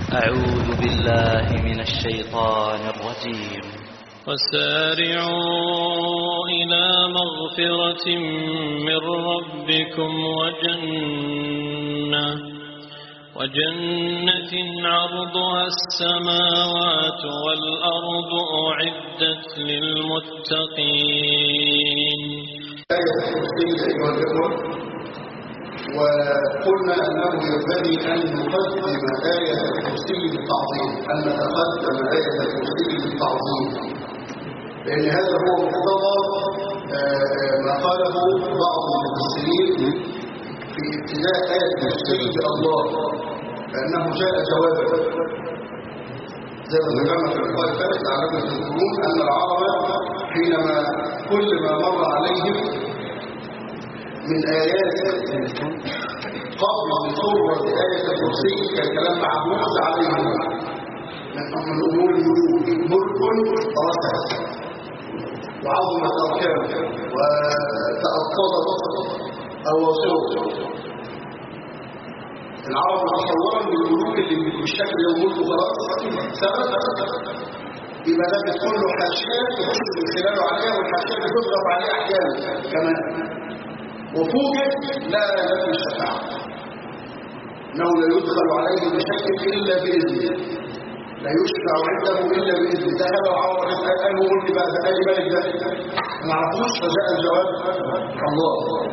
أعوذ بالله من الشيطان الرجيم وسارعوا إلى مغفرة من ربكم وجنة وجنة عرضها السماوات والأرض أعدت للمتقين آية الكرسي أيها الإخوة وقلنا أنه ينبغي أن نقدم آية الكرسي بالتعظيم أن نتقدم آية الكرسي بالتعظيم لأن هذا هو مقتضى آه، ما قاله بعض المفسرين في ابتداء آية الكرسي بالله فأنه جاء جوابا زي ما ذكرنا في اللقاء الفائت لعلكم تذكرون أن العرب حينما كل ما مر عليهم من آيات قبل سورة آية الكرسي كان كلام معبود عليهم من أمر الأمور الملوك ملك رسل وعظمت أركانه وتأطل بصر أو وصوت العرب تصورا من الملوك اللي بالشكل ده ملك وخلاص ثبت يبقى ده بتكون له حاشيه تخش من خلاله عليها والحاشيه بتضغط عليه احيانا كمان وفوجئ لا لم الشفاعه انه لا يدخل عليه بشيء الا باذنه لا يشفع عنده الا باذنه ده هذا العرب قال هو قلت بقى ده اي ملك ده ما عرفوش فجاء الجواب الله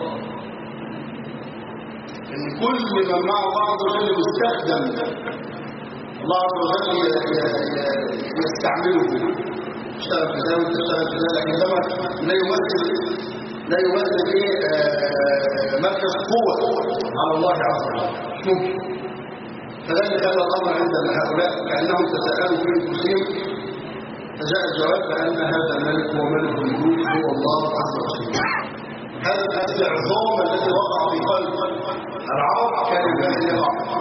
ان كل من مع بعض وجل مستخدم الله عز وجل ي- ي- يستعمله اشتغل في ده وتشتغل في ده لكن ده ما- لا يمثل لا يمثل ايه آه، مركز قوه على الله عز وجل مش ممكن فده اللي خلى الامر عند هؤلاء كانهم تساءلوا في انفسهم فجاء الجواب بان هذا الملك هو ملك الملوك هو الله عز وجل هذا الاستعظام الذي وقع في قلب العرب كان ينبغي ان يقع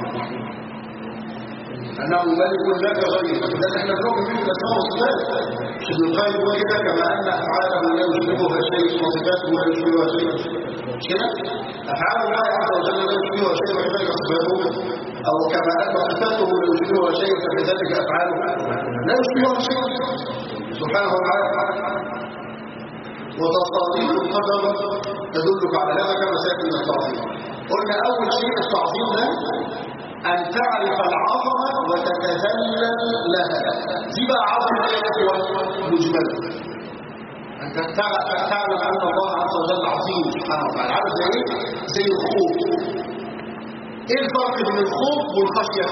انه ملك لك غير ده اللي احنا بنؤمن به الاسماء والصفات مش ابن القيم يقول كده كما ان افعاله لا يشبهها شيء وصفاته لا يشبهها شيء مش كده افعال الله عز وجل لا يشبهها شيء وكذلك صفاته او كما ان صفاته لا يشبهها شيء فكذلك افعاله لا يشبهها شيء سبحانه وتعالى وتصاريف القدر تدلك على هذا كما سيأتي من التعظيم قلنا أول شيء التعظيم ده أن تعرف العظمة وتتذلل لها دي بقى عظمة إيه مجملة أنت تع- تعلم أن الله عز وجل عظيم سبحانه وتعالى عارف زي إيه؟ زي الخوف إيه الفرق بين الخوف والخشية؟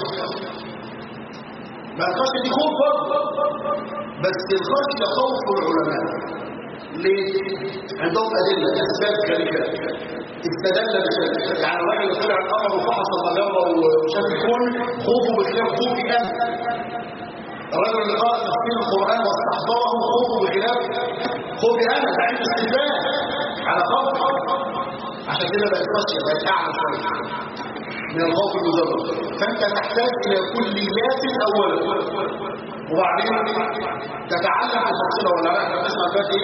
ما الخشية دي خوف برضه بس الخشية خوف العلماء ليه؟ عندهم أدلة أسباب كارثة استدل بشيء يعني الراجل اللي طلع القمر وفحص المجرة وشاف الكون خوفه بخلاف خوف أنا الراجل اللي قرأ تفسير القرآن واستحضره خوفه بخلاف خوف أنا ده عنده استدلال على خوف عشان كده بقت خشية بقت أعلى شوية من الخوف المجرد فأنت تحتاج إلى كليات أولا وبعدين تتعلم تفصيله ولا لا احنا بنسمع دلوقتي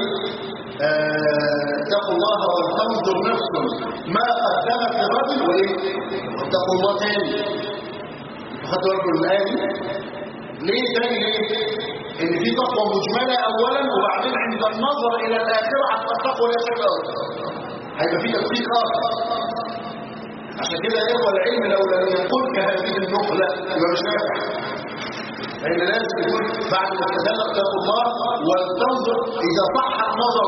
آه، اتقوا الله ولتنظر نفس ما قدمت للرجل وايه اتقوا الله تاني خدوا بالكم من الايه دي؟ ليه تاني ليه ان في تقوى مجمله اولا وبعدين عند النظر الى الاخره حتى التقوى لا شيء هيبقى في تفصيل اخر عشان كده يا اخوه العلم لو لم يقل كهذه النقله يبقى مش نافع لأن لازم يكون بعد ما تتدلق اتقوا الله ولتنظر إذا صح النظر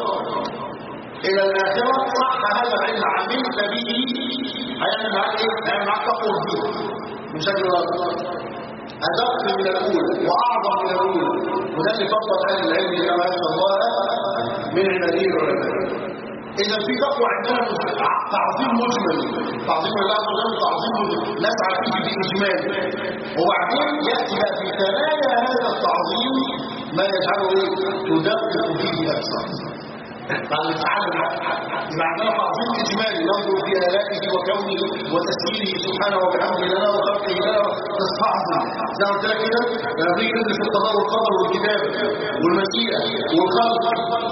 إلى الآخرة صح هذا العلم عملت به هيعمل معاك إيه؟ هيعمل معاك تقوى الدين من شكل رأس أدق من الأولى وأعظم من الأولى وده اللي فضل أهل العلم كما يخشى الله من عباده العلماء إذا في تقوى عندنا تعظيم مجمل تعظيم الله عز وجل تعظيم مجمل نسعى فيه بإجمال وبعدين يأتي بقى في ثنايا هذا التعظيم ما يجعله إيه؟ تدقق فيه أكثر بعد التعلم يبقى عندنا تعظيم إجمالي ننظر في آلائه وكونه وتسييره سبحانه وبحمده لنا وخلقه لنا تستعظم زي ما قلت لك كده لما تيجي تدرس القضاء والقدر والكتاب والمشيئة والخلق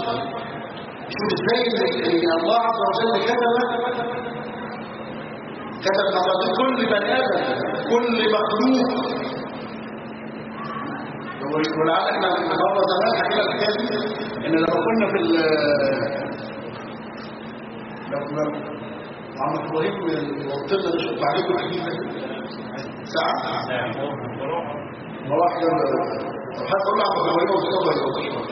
شوف ازاي ان الله عز وجل كتب كتب مقادير كل بني ادم كل مخلوق ولعل احنا مره زمان حكينا الحكايه دي ان لما كنا في ال لما عم ابراهيم وصلنا نشوف عليكم الحديث ساعه مراح طب هتقول له عم ابراهيم وصلنا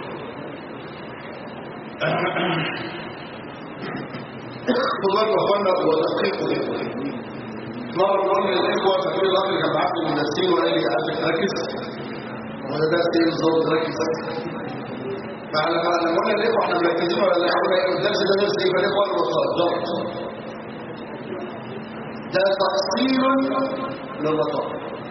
خدوا بالكم يا اخوانا ودقيقوا مرة قلنا للإخوة فكل الأخر كان بعت من السين وقال لي عايزك تركز وده درس إيه بالظبط تركز فاحنا لما قلنا للإخوة احنا مركزين ولا لا قلنا إيه الدرس ده درس إيه فالإخوة قالوا بطال ضغط ده تقصير للبطال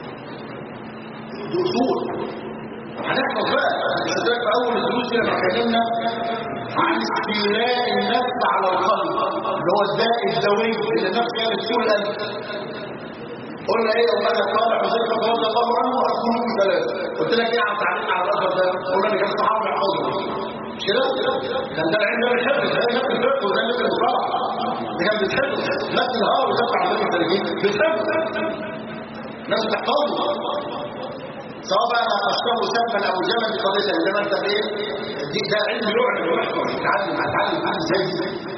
دي أصول هنحفظ بقى مش هتلاقي في أول الدروس كده لما اتكلمنا عن استيلاء النفس على القلب اللي هو الداء الدوي اللي النفس كانت فيه القلب قلنا ايه لو انا قال حذيفه رضي الله عنه اقول في ثلاثه قلت لك ايه عن تعليق على الاثر ده قلنا ان كان الصحابه يحفظوا مش كده كان ده العلم ده بيحفظ ده نفس الفقه وده نفس المصطلح ده كان بيتحفظ نفس الهار وتبع عن الترجيم بيتحفظ ناس بتحفظه سواء بقى اشتغل سبا او جمل قضيه انما انت ايه دي ده علم يعلم ويحفظ يتعلم هتعلم عن ازاي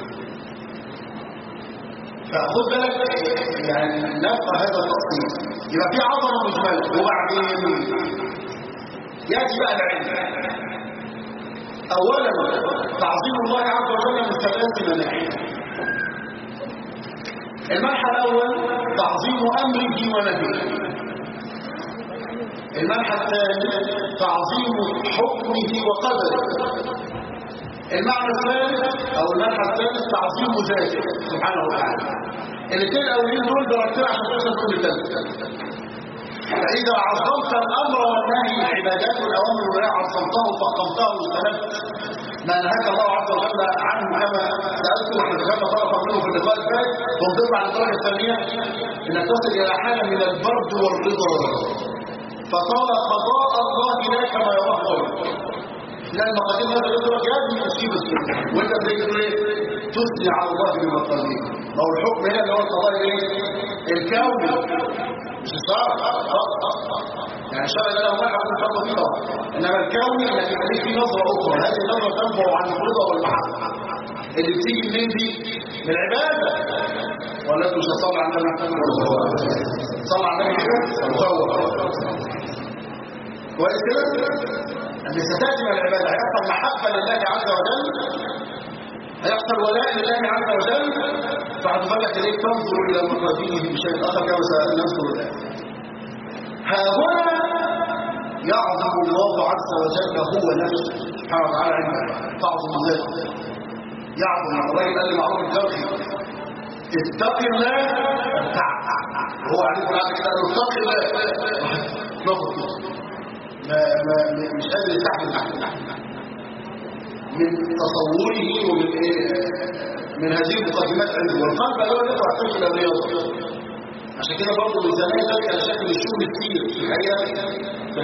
فخد بالك يعني نبقى هذا التفصيل يبقى في عظمه مجمله وبعدين ياتي بقى العلم اولا تعظيم الله عز وجل من ثلاث مناحي المنحى الاول تعظيم امره ونهيه المنحى الثاني تعظيم حكمه وقدره المعنى الثالث او المنحى الثالث تعظيم ذاته سبحانه وتعالى الاثنين الاولين دول درجتين عشان توصل كل ثالث فاذا عظمت الامر والنهي العبادات والاوامر والنهي عظمته وفخمته واستلمت ما نهاك الله عز وجل عنه كما سالت واحنا دخلنا طرفا منه في اللقاء الفات ونضيف على الدرجه الثانيه انك تصل الى حاله من البرد والرضا فصار قضاء الله لا كما يراه غيره لا المقادير هذا يقول لك يا ابني اصيب السنه وانت زي تقول ايه تثني على الله بمقادير ما هو الحكم هنا اللي هو القضاء ايه الكوني مش الصار يعني الشرع ده لو ما حكم خطوه فيه طبعا انما الكوني انك يبقى ليك فيه نظره اخرى هذه النظره تنبع عن الرضا والمحبه اللي بتيجي منين دي من العباده ولا انتوا مش هتصلي على النبي صلى على النبي كده كويس كده ان ستاتي من العباده هيحصل محبه لله عز وجل هيحصل ولاء لله عز وجل فهتفلك اليك تنظر الى مقاديره بشيء اخر كما سنذكر الان ها هنا يعظم الله عز وجل هو نفسه سبحانه وتعالى عنده تعظم ذاته يعظم الراجل قال لمعروف الكرخي اتق الله هو عليكم بعد كده قال اتق الله نظر ما ما مش قادر يستحمل تحت من تصوره ومن ايه من هذه المقدمات عنده والقلب له لا يحتاج الى الرياضه عشان كده برضه ميزانيه ذلك على شكل الشغل كتير في الحقيقه في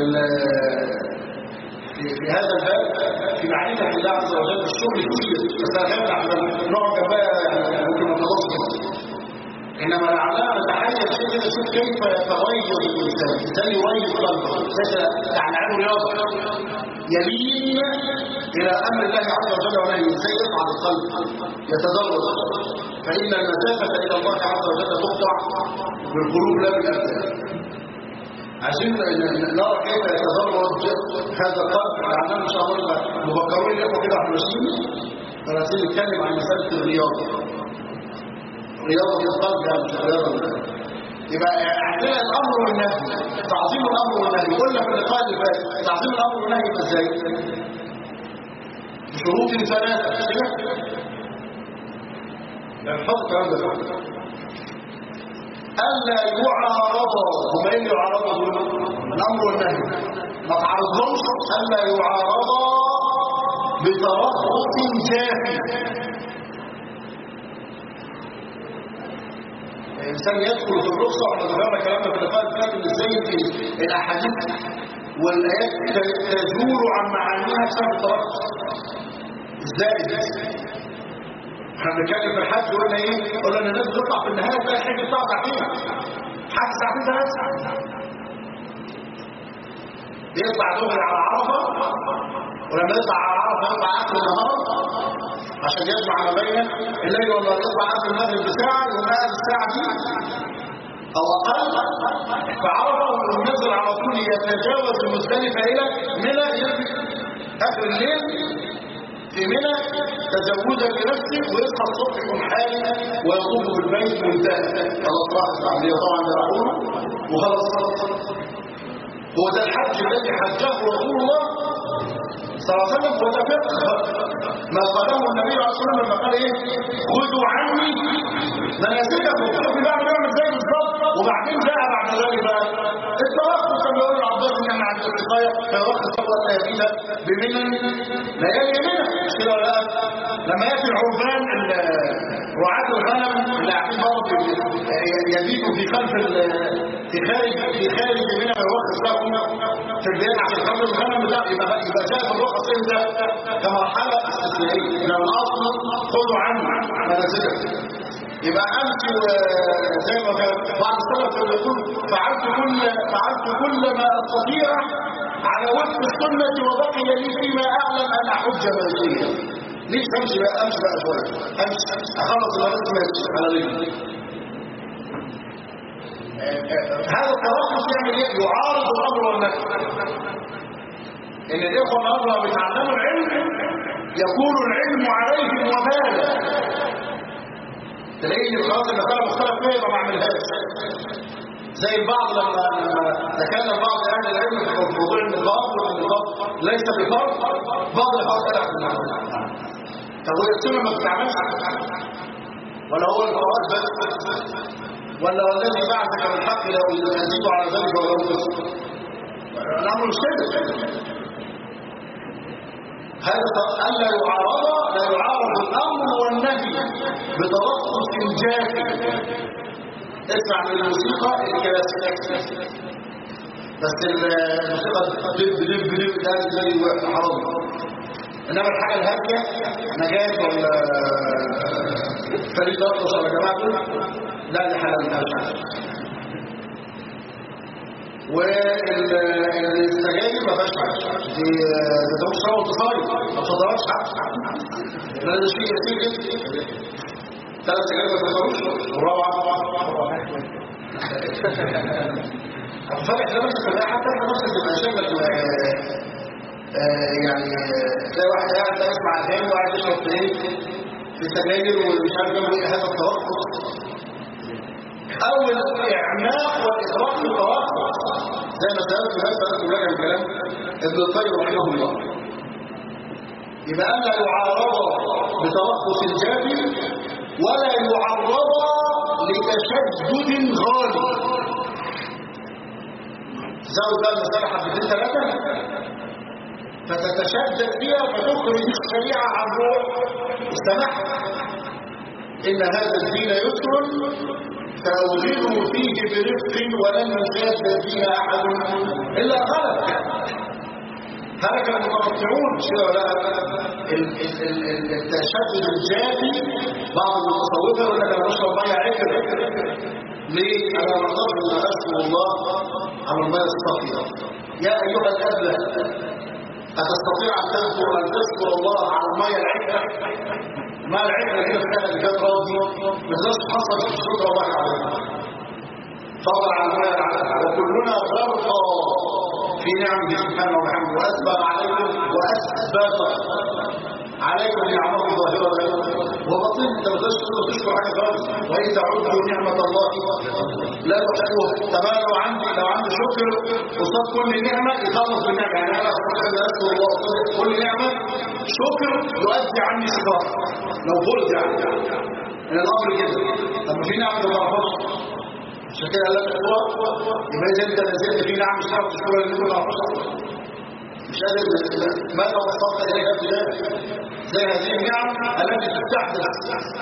في, في هذا الباب في معرفه الله عز وجل الشغل كتير بس انا خايف احنا نقعد جنبها يعني ممكن ما نخلصش كده انما لعلنا نتحيز شيء كده نشوف كيف يتغير الانسان ازاي يغير قلبه ازاي يعني عنده رياضه يلين الى امر الله عز وجل ونهيه ازاي يصعد القلب يتدرج فان المسافه الى الله عز وجل تقطع بالقلوب لا بالابدان عشان نرى كيف يتدرج هذا القلب لعلنا ان شاء الله نبقى مفكرين لكم كده احنا ماشيين فلازم نتكلم عن مساله الرياضه رياضة القلب ده مش رياضة يبقى عندنا الأمر والنهي تعظيم الأمر والنهي قلنا في اللقاء اللي فات تعظيم الأمر والنهي ازاي؟ بشروط ثلاثة مش كده؟ يعني حط الكلام ده ألا يعارض هما ايه اللي يعارض الأمر والنهي ما تعرضهمش ألا يعارض بترخص كافي الإنسان يدخل في الرخصة واحنا ذكرنا كلامنا في اللقاء اللي فات إن ازاي في الأحاديث والآيات تدور عن معانيها بسبب الترخص ازاي احنا بنتكلم في الحج قلنا ايه؟ قلنا ان الناس بتطلع في النهايه تلاقي الحج بتاعها ساعتين حج ساعتين ثلاث بيطلع دغري على عرفه ولما يطلع على عرفه يطلع اخر النهار عشان يجمع ما بين الليل والنهار يطلع قبل المغرب بساعه يقوم قاعد الساعه دي او اقل فعرفه وينزل على طول يتجاوز المزدلفه الى منى اخر الليل في منى تزوجا لنفسه ويصحى الصبح يكون حالي ويطوف بالبيت وانتهى خلاص راحت العمليه طبعا ده راحونا وخلاص هو ده الحج الذي حجه رسول الله صلى الله عليه وسلم وده فقه ما قاله النبي عليه الصلاه والسلام لما قال ايه خذوا عني مناسككم شوفوا بقى بنعمل ازاي بالظبط وبعدين جاء بعد ذلك بقى التوقف كما يقول العباس ان احنا عند الوقايه فيوقف قبل الليالي بمنن ليالي منى مش كده ولا لا لما ياتي العربان رعاة الغنم اللي قاعدين برضه يبيتوا في خلف في خارج في خارج منى فيوقف لهم في البيت عشان خاطر الغنم ده يبقى يبقى جاء الرخص امتى كمرحله استثنائيه من الاصل خذوا عنه منازلكم يبقى امشي زي ما كان بعض السلف كان يقول فعلت كل فعلت كل ما استطيع على وفق السنه وبقي لي فيما اعلم ان احج ماشيا ليش امشي بقى امشي بقى شويه امشي اخلص الوقت ماشي على رجلي هذا التوقف يعمل ايه يعارض الامر والنهي ان الاخوه النهارده بيتعلموا العلم يكون العلم عليهم وبالا تلاقيني خلاص المسألة مختلف فيها يبقى ما اعملهاش زي البعض لما لما تكلم بعض اهل العلم في موضوع النقاب والنقاب ليس بفرض بعض الافراد قال في الموضوع طب هي السنه ما بتتعملش ولا هو الفرائض بس ولا والذي بعثك بالحق لو يزيد على ذلك ولو نصف الامر مش كده هذا ألا يعارض لا يعارض الأمر والنهي بتوقف جافي اسمع من الموسيقى الكلاسيكية بس الموسيقى دب دب دب ده زي حرام انما الحاجه الهاديه نجاة ولا فريد اطرش ولا جماعه دول لا دي حاجه ما والسجاير ما فيهاش حاجه دي ده مش روض تصاري ما تصدرش حاجه لا ده شيء يسير جدا ثلاث سجاير ما تصدروش والرابعه فاتح ده نفسك تلاقي حتى انت نفسك تبقى شايفك يعني تلاقي واحد قاعد يسمع اغاني وقاعد يشرب ايه في السجاير ومش عارف جنبه ايه هذا التوقف او الاعماق والاغراق في التوقف زي ما سألت ناس سألت لك الكلام ابن القيم رحمه الله يبقى أن لا يعارض بتوقف جافي ولا يعرض لتشدد غالي زود بقى المسألة حبتين ثلاثة فتتشدد فيها فتخرج الشريعة عن روح السماح إن هذا الدين يسر فأوغله فيه برفق ولن يزاد فيها أحد إلا غلب هلك المتقطعون كده ولا التشدد الجافي بعض المتصوفه يقول لك انا بشرب ميه عكر ليه؟ انا ما اقدرش ان اشكر الله على الميه الصافيه يا ايها الابله اتستطيع ان تذكر ان تشكر الله على الميه العكر ما العكر كده في كده اللي كانت راضي ما تقدرش تحصل شكر الله عليه فضل على الميه العكر وكلنا غرقى في نعمه سبحانه وبحمده واسبغ عليكم واسبغ عليكم نعمه ظاهره وبطن انت ما تقدرش تشكر حاجه خالص وان تعدوا نعمه الله لا تحصوها طب انا لو عندي لو عندي شكر قصاد كل نعمه يخلص بالنعمه يعني انا انا اشكر الله قصاد كل نعمه شكر يؤدي عني شكر لو قلت يعني ان الامر كده طب في نعمه ما تعرفهاش عشان كده قال لك اخوة يبقى اذا انت نزلت في نعم مش هتعرف تشكرها اللي انت تعرفها مش قادر ماذا وصلت اليها في ذلك زي هذه النعم التي تستحدث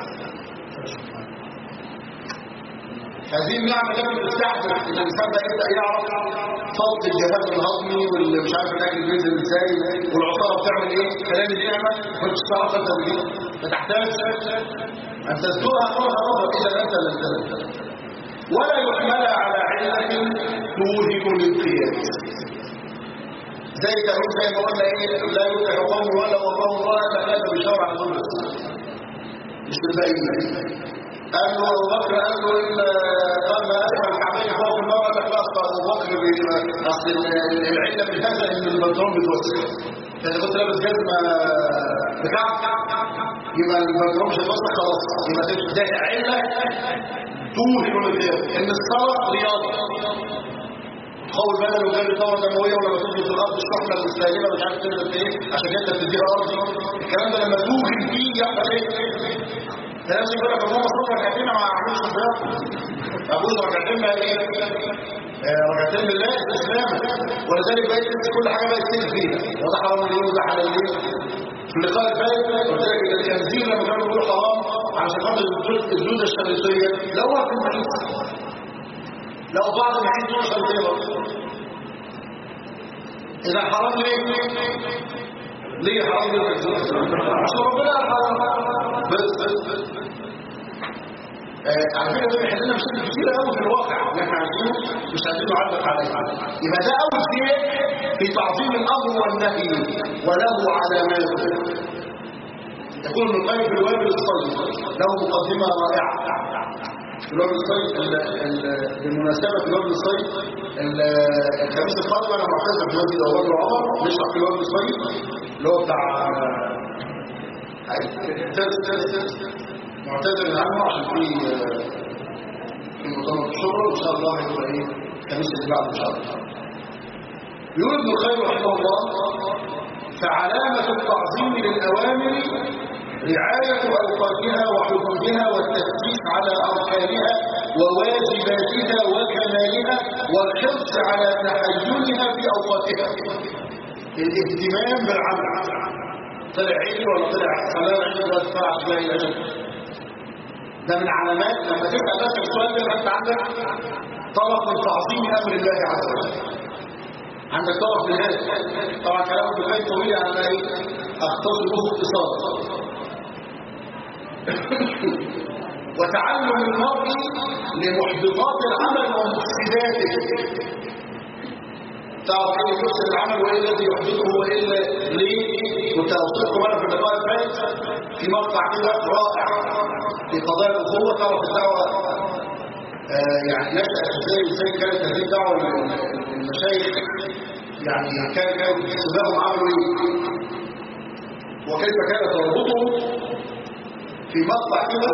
هذه النعم التي تستحدث الانسان ده يبدا يعرف فضل الجهاز الهضمي واللي مش عارف الاكل بينزل ازاي والعصاره بتعمل ايه كلام النعمه كنت تعرف انت بايه فتحتاج ان تذكرها مره مره اذا انت لم تذكرها ولا يحمل على علة توهم الانقياد زي تقول زي ما قلنا ايه لا يفتح قوم ولا وقوم ولا هذا بشرع دول مش الباقيين قال له ابو بكر قال له ان قال ما اسمع الكعبين فوق المرأة قال خلاص ابو بكر بي- اصل ال- العله في هذا ان البنطلون بيتوسع فاذا كنت لابس جزمه بكعب يبقى البنطلون مش هيتوسع خلاص يبقى ده عله توهم الغير ان الصلاه رياضه قول بدل وغير الدوره الدمويه ولما تنزل في الارض الشحنه المستهلكه مش عارف تنزل في ايه عشان انت بتديها ارض الكلام ده لما توهم فيه يحصل ايه؟ ده لازم يقول لك هم صلوا ركعتين ما عملوش صيام ابوس ركعتين ما ايه؟ آه، ركعتين لله استسلام ولذلك بقيت تنسى كل حاجه بقت تنسى فيها وده حرام ليه وده حلال ليه في اللقاء الفائت قلت لك ان التنزيل لما كانوا بيقولوا حرام عشان خاطر الدود- الدوده الشريطيه لا هو في المحيط لو بعض الحين توصل فيه إذا حرام ليه؟ ليه حرام ليه؟ عشان ربنا حرام بس آه، على فكرة ده بيحل لنا مشاكل كتيرة قوي في الواقع اللي احنا عايزينه مش عايزين نعلق عليه يبقى ده أول شيء في تعظيم الأمر والنهي وله علامات يقول ابن القيم في الوابل الصيد له مقدمة رائعة الوابل الصيد ال- ال- بالمناسبة في الوابل الصيد ال- الخميس القادم أنا معتذر في مسجد أبو بكر وعمر نشرح في الوابل الصيد اللي هو بتاع ترس ترس ترس معتذر عنه عشان في في مؤتمر الشهرة وإن شاء الله هيبقى إيه الخميس اللي بعده إن شاء الله يقول ابن القيم رحمه الله فعلامة التعظيم للأوامر رعاية أوقاتها وحدودها والتفتيش على أركانها وواجباتها وكمالها والحرص على تحينها في أوقاتها الاهتمام بالعمل طلع عيني ولا طلع صلاة عيني ولا طلع عشان الأجل ده من علامات لما تسأل نفسك السؤال ده يبقى انت عندك طرف من تعظيم امر الله عز وجل عندك طرف من هذا طبعا كلام ابن القيم طويل على ايه اختصر به اختصار وتعلم المرء لمحبطات العمل ومفسداته تعرف ايه اللي يفسد العمل وايه الذي يحبطه وايه اللي ليه كنت اوصلكم انا في اللقاء الفائت في مقطع كده رائع في قضايا الاخوه تعرف الدعوه آه يعني نشأت ازاي ازاي كانت هذه الدعوه للمشايخ يعني كان كانوا سباهم عملوا ايه وكيف كانت تربطهم في مقطع كده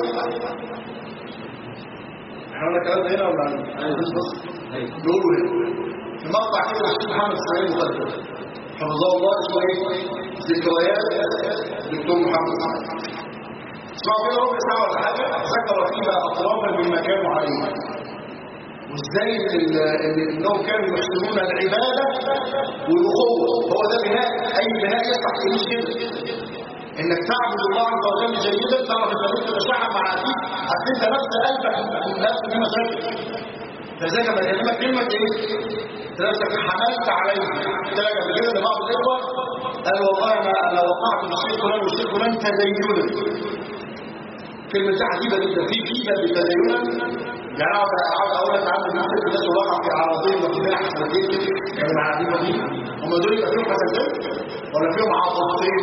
احنا قلنا الكلام ده هنا ولا مش بس نقوله هنا في مقطع كده الشيخ محمد اسماعيل مقدم حفظه الله اسمه ايه ذكريات دكتور محمد اسماعيل اسمعوا كده ربع ساعه ولا حاجه ذكر فيها اطرافا مما كانوا عليه وازاي ان إن- انهم كانوا يحسنون العباده والاخوه هو ده بناء اي بناء يصلح فيه كده انك تعبد الله عز وجل جيدا تعرف انك انت تتشعب مع اخيك اصل انت نفس قلبك نفس في مشاكل فذلك لما يكلمك كلمه ايه؟ نفسك حملت عليه تلاقي قبل كده لبعض الاخوه قال والله انا انا وقعت بالشيخ فلان والشيخ فلان تدينا كلمه دي عجيبه جدا في فيها بتدينا يعني اقعد اقعد اقول لك عنده الناس الناس وقع في عرضين وكده حسنتين كده يعني مع دي ودي هم دول يبقى فيهم حسنتين ولا فيهم عاطفتين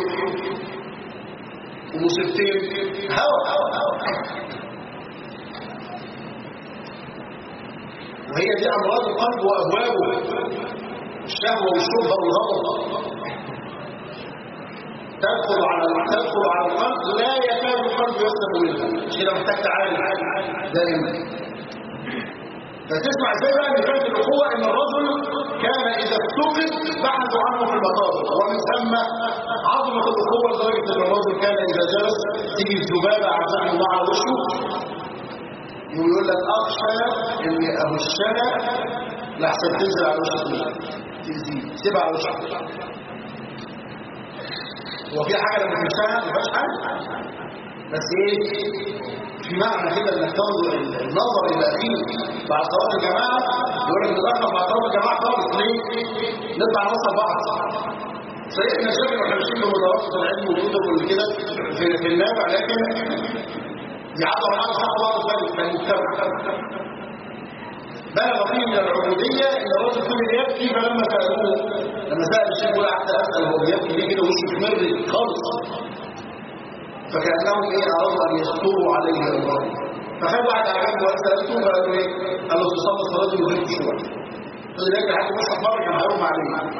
ومصيبتين هوا هوا هوا وهي دي امراض القلب وابوابه الشهوه والشبهه والغضب تدخل على تدخل على القلب لا يكاد القلب يسلم منها مش كده محتاج تعالج دائما فتسمع ازاي بقى ان كانت الاخوه ان الرجل كان اذا افتقد بحثوا عنه في المطار ومن ثم عظمه الاخوه لدرجه ان الرجل كان اذا جلس تيجي الذبابه عزاه الله على وشه ويقول لك اخشى ان اهشها لحسن تنزل على وشك تنزل سيبها على وشك هو في حاجه لما تمسها ما فيهاش حاجه بس ايه في معنى كده انك تنظر النظر الى اخيه بعد صلاه الجماعه يقول لك نتاخر بعد صلاه الجماعه خالص ليه؟ نطلع نوصل بعض سيدنا الشافعي واحنا ماشيين في مدرسه العلم والكتب والكده في في النافع لكن يعبر عن حق بعض ذلك في المجتمع بلغ فيه من العبوديه ان الرجل كل يد يبكي فلما سالوه لما سال الشيخ يقول حتى اسال هو بيبكي ليه كده وشه محمر خالص فكانهم ايه ارادوا ان يستوروا عليه الله فخد واحد على جنب وقال سالته فقالوا ايه قال له تصلي صلاه يهمك شويه فلذلك حتى مش مره كان هيقوم عليه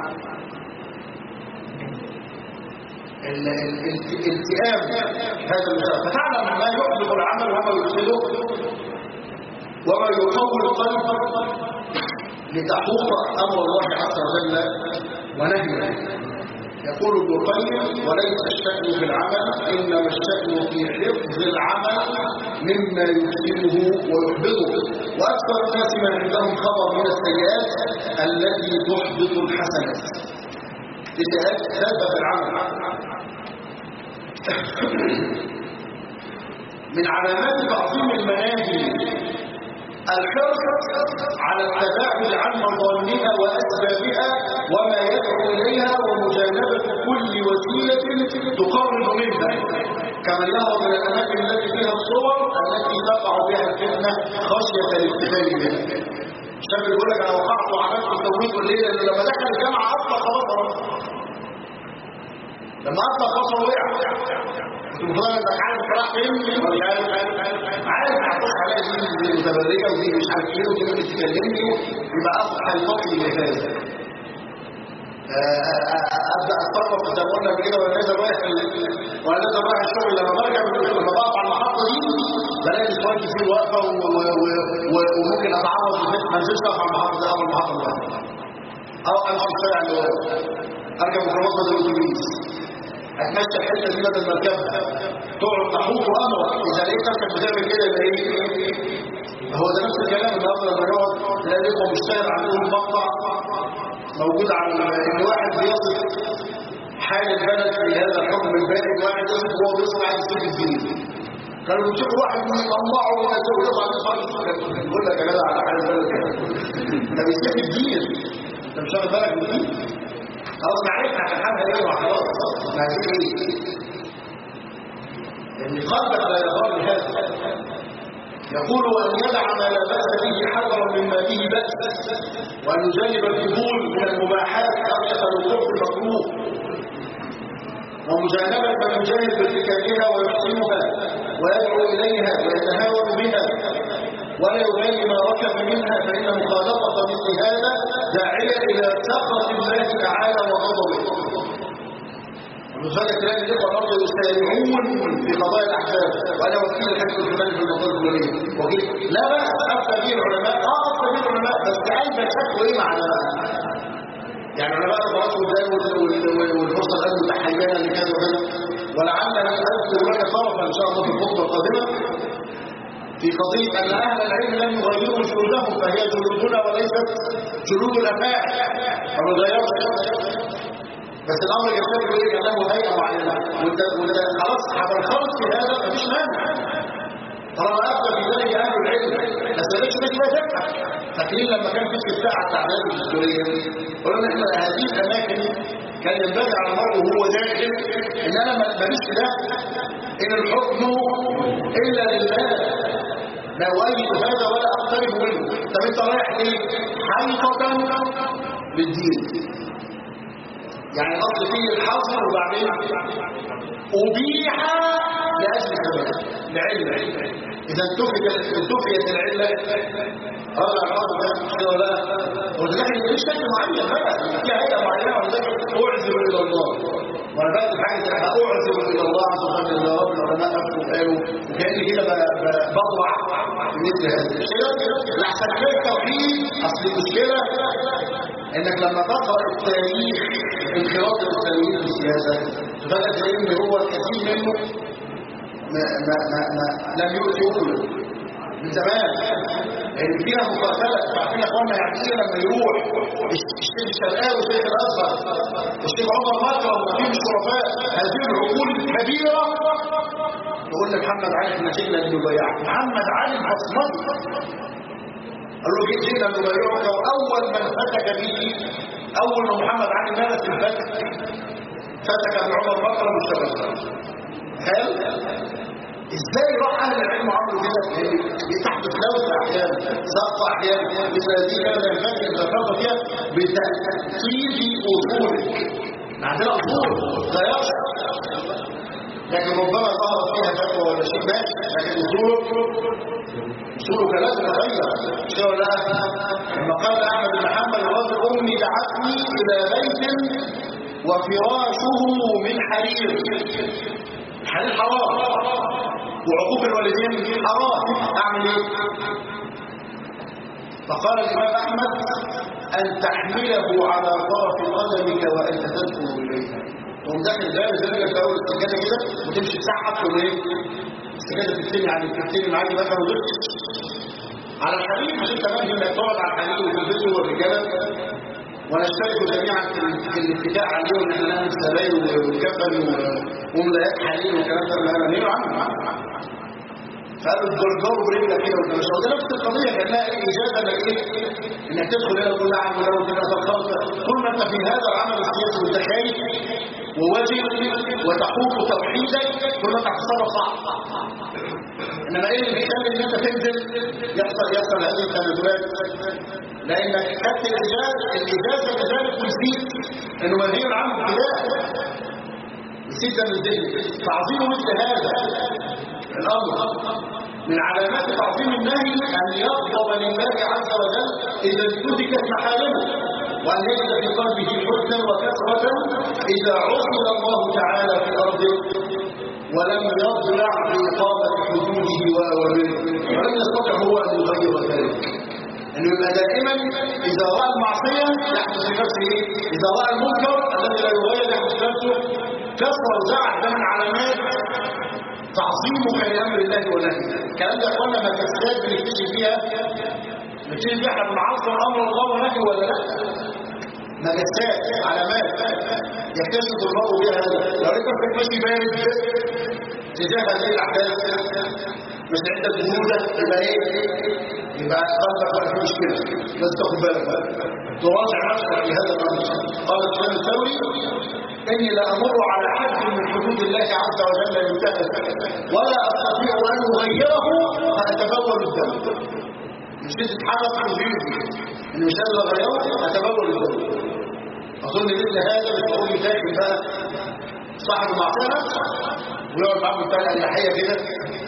ال- ال- ال- الالتئام هذا المسألة فتعلم ما يحبط العمل وما يفسده وما يقوي القلب لتحوط أمر الله عز وجل ونهيه يقول ابن القيم وليس الشأن في العمل إنما الشأن في حفظ العمل مما يفسده ويحبطه وأكثر الناس ما عندهم خبر من السيئات التي تحبط الحسنات لسيئات ثابت العمل من علامات تعظيم المناهي الحرص على التباعد عن مظالمها وأسبابها وما يدعو إليها ومجانبة كل وسيلة تقرب منها كما يهرب من الأماكن التي فيها الصور التي تقع بها الفتنة خشية الاحتفال بها الشاب يقول لك أنا وقعت وعملت وسويت الليلة اللي لما دخل الجامعة أطلق خلاص لما أطلق بصر وقع كنت مفضل انك عارف راح فين مش عارف عارف هتخش عليها دي متبرجه ودي مش عارف ايه ودي ممكن تكلمني يبقى اصبح الفصل لهذا ابدا اتصرف زي ما قلنا كده وانا نازل رايح وانا نازل رايح الشغل لما برجع لما بقف على المحطه دي بلاقي نسوان كتير واقفه وممكن اتعرض ما انزلش اقف على المحطه دي اول المحطه اللي او امشي في الشارع اللي ورا اركب ميكروباص بدل الاتوبيس هتمشي الحته دي بدل ما اركبها تقعد تحوط امرك اذا لقيت نفسك بتعمل كده يبقى ايه هو ده نفس الكلام النهارده لما يقعد تلاقي الاخوه مشتغل عندهم مقطع موجود على ان واحد بيصف حال البلد في هذا الحكم البائد واحد يصف وهو بيصف عايز يسيب الدين كانوا بيمسكوا واحد يطلعوا وينزلوا يطلع يقول لك يا جدع على حال البلد كده ده بيسيب الدين انت مش واخد بالك من الدين خلاص معرفة عشان حاجة ايه خلاص ما دي ايه ان قلبك لا يغار هذا يقول وان يدع ما لا باس به حذرا مما به باس وان يجانب الفضول من المباحات خشيه الوقوع في المكروه ومجانبه من يجانب بارتكابها ويحسنها ويدعو اليها ويتهاون بها ولا يبالي ما ركب منها فإن مخالطة مثل هذا داعية إلى سخط الله تعالى وغضبه ولذلك تلاقي الإخوة برضه يسارعون في قضايا الأحزاب وأنا وكيل الحزب الفلاني في المنطقة الفلانية وكيل لا بأس أفتى به العلماء آه أفتى به العلماء بس قلبك شكله إيه مع يعني علماء الفرص والدين والفرصة الآن متحينة لكذا وكذا ولعل أن أذكر لك طرفا إن شاء الله في الخطبة القادمة في قضية أن أهل العلم لم يغيروا جلودهم فهي جلودنا وليست جلود الأفاعي فما غيرش بس الأمر يختلف إليك أنه هيئة معينة وأنت وأنت خلاص هتنخرط في هذا مفيش مانع طالما أفتى في ذلك أهل العلم بس ما ليش ما تفهم فاكرين لما كان في استفتاء على التعداد الدستورية قلنا إحنا هذه الأماكن كان ينبغي على المرء وهو داخل إن أنا ماليش في ده إن الحكم إلا لله لا أؤيد هذا ولا أقترب منه طب أنت رايح ليه؟ حيطة للدين يعني الأصل فيه الحظر وبعدين أبيح لأجل سبب لعلة إذا انتفيت انتفيت العلة هذا الحظر ده كده ولا ولكن مش شكل معين بقى في هيئة معينة ولذلك أعزم إلى الله وانا بكتب حاجه زي كده اعزم الى الله عز وجل ان رب العلماء افتوا قالوا وكاني كده بضوع في مثل هذا الشيء الاحسن كده التوحيد اصل المشكله انك لما تقرا التاريخ انخراط الاسلاميين في السياسه تفاجئ ان هو الكثير منه ما ما ما, ما لم يؤتي اكله من زمان يعني فيها مقاتله عارفين يا اخوانا يعني ايه لما يروح الشيخ الشرقاوي والشيخ الازهر والشيخ عمر مكرم وفيه الشرفاء هذه العقول الكبيره يقول لمحمد علي احنا جئنا لنبايعك محمد علي البصمجي قال له جيت جئنا لنبايعك واول من فتك به اول ما محمد علي مارس الفتك فتك ابن عمر مكرم والشرفاء هل ازاي راح اهل العلم عملوا كده تحت تلوث احيانا سقط احيانا مثل هذه كان ينفجر ذكرت فيها عندنا اصول لا يخشى لكن ربما ظهر فيها فتوى ولا شيء ماشي لكن اصوله اصوله كلام تتغير مش ولا لا لما قال احمد بن حنبل الرجل امي دعتني الى بيت وفراشه من حرير الحرير حرام وعقوق الوالدين حرام اعمل ايه فقال الامام احمد ان تحمله على طرف قدمك وانت تدخل اليها تقوم داخل ده زي في اول السجاده كده وتمشي تسحب تقول ايه السجاده تبتني على تبتني معاك مثلا وتمشي على الحديث مش انت ممكن انك تقعد على الحديث وتلبسه والرجاله ونشترك جميعا في الاتفاق عليه وان احنا نعمل سبايل والكفن وملايات حليل والكلام ده اللي نهيوا عنه فقالوا الجرجار برجلك كده وانت مش ده نفس القضيه كانها ايه اجازه انك ايه انك تدخل هنا وتقول نعم ولو تبقى تخلص طول ما انت في هذا العمل السياسي وانت خايف وواجب وتحوط توحيدك كل ما تحصل صعب انما ايه اللي بيخلي ان انت تنزل يحصل يحصل هذه التنازلات لانك خدت الاجازه الاجازه كذلك نسيت انه منهي عنه ابتداء نسيت ده من الذهن تعظيم مثل هذا الامر من علامات تعظيم النهي ان يغضب لله عز وجل اذا انتهكت محارمه وان يجد في قلبه حزنا وكثره اذا عصي الله تعالى في ارضه ولم يضلع بإقامة حدوده وأوامره ولم يستطع هو أن يغير ذلك أنه يبقى دائما إذا رأى المعصية يحدث في نفسه إيه؟ إذا رأى المنكر الذي لا يغير يحدث في نفسه كسر وزعل ده من علامات تعظيمك لأمر الله ونهيه الكلام ده أخوانا ما كسرات بنكتشف فيها نكتشف فيها احنا بنعظم أمر الله ونهيه ولا لا مجسات علامات يكتشف المرء بها هذا لو انت في ماشي بارد تجاه هذه الاحداث مش عندك جهودة يبقى ايه يبقى قلبك بقى في مشكلة لازم تاخد بالك بقى تراجع نفسك في هذا الامر قال الإمام الثوري اني لا امر على حد من حدود الله عز وجل ينتهك ولا استطيع ان اغيره فاتبول الدم مش تتحرك في جيوبي ان مش قادر اغيره اتبول الدم اظن مثل هذا بتقول داخل بقى صاحب المعصيه ويقعد معاه بتاع الناحيه كده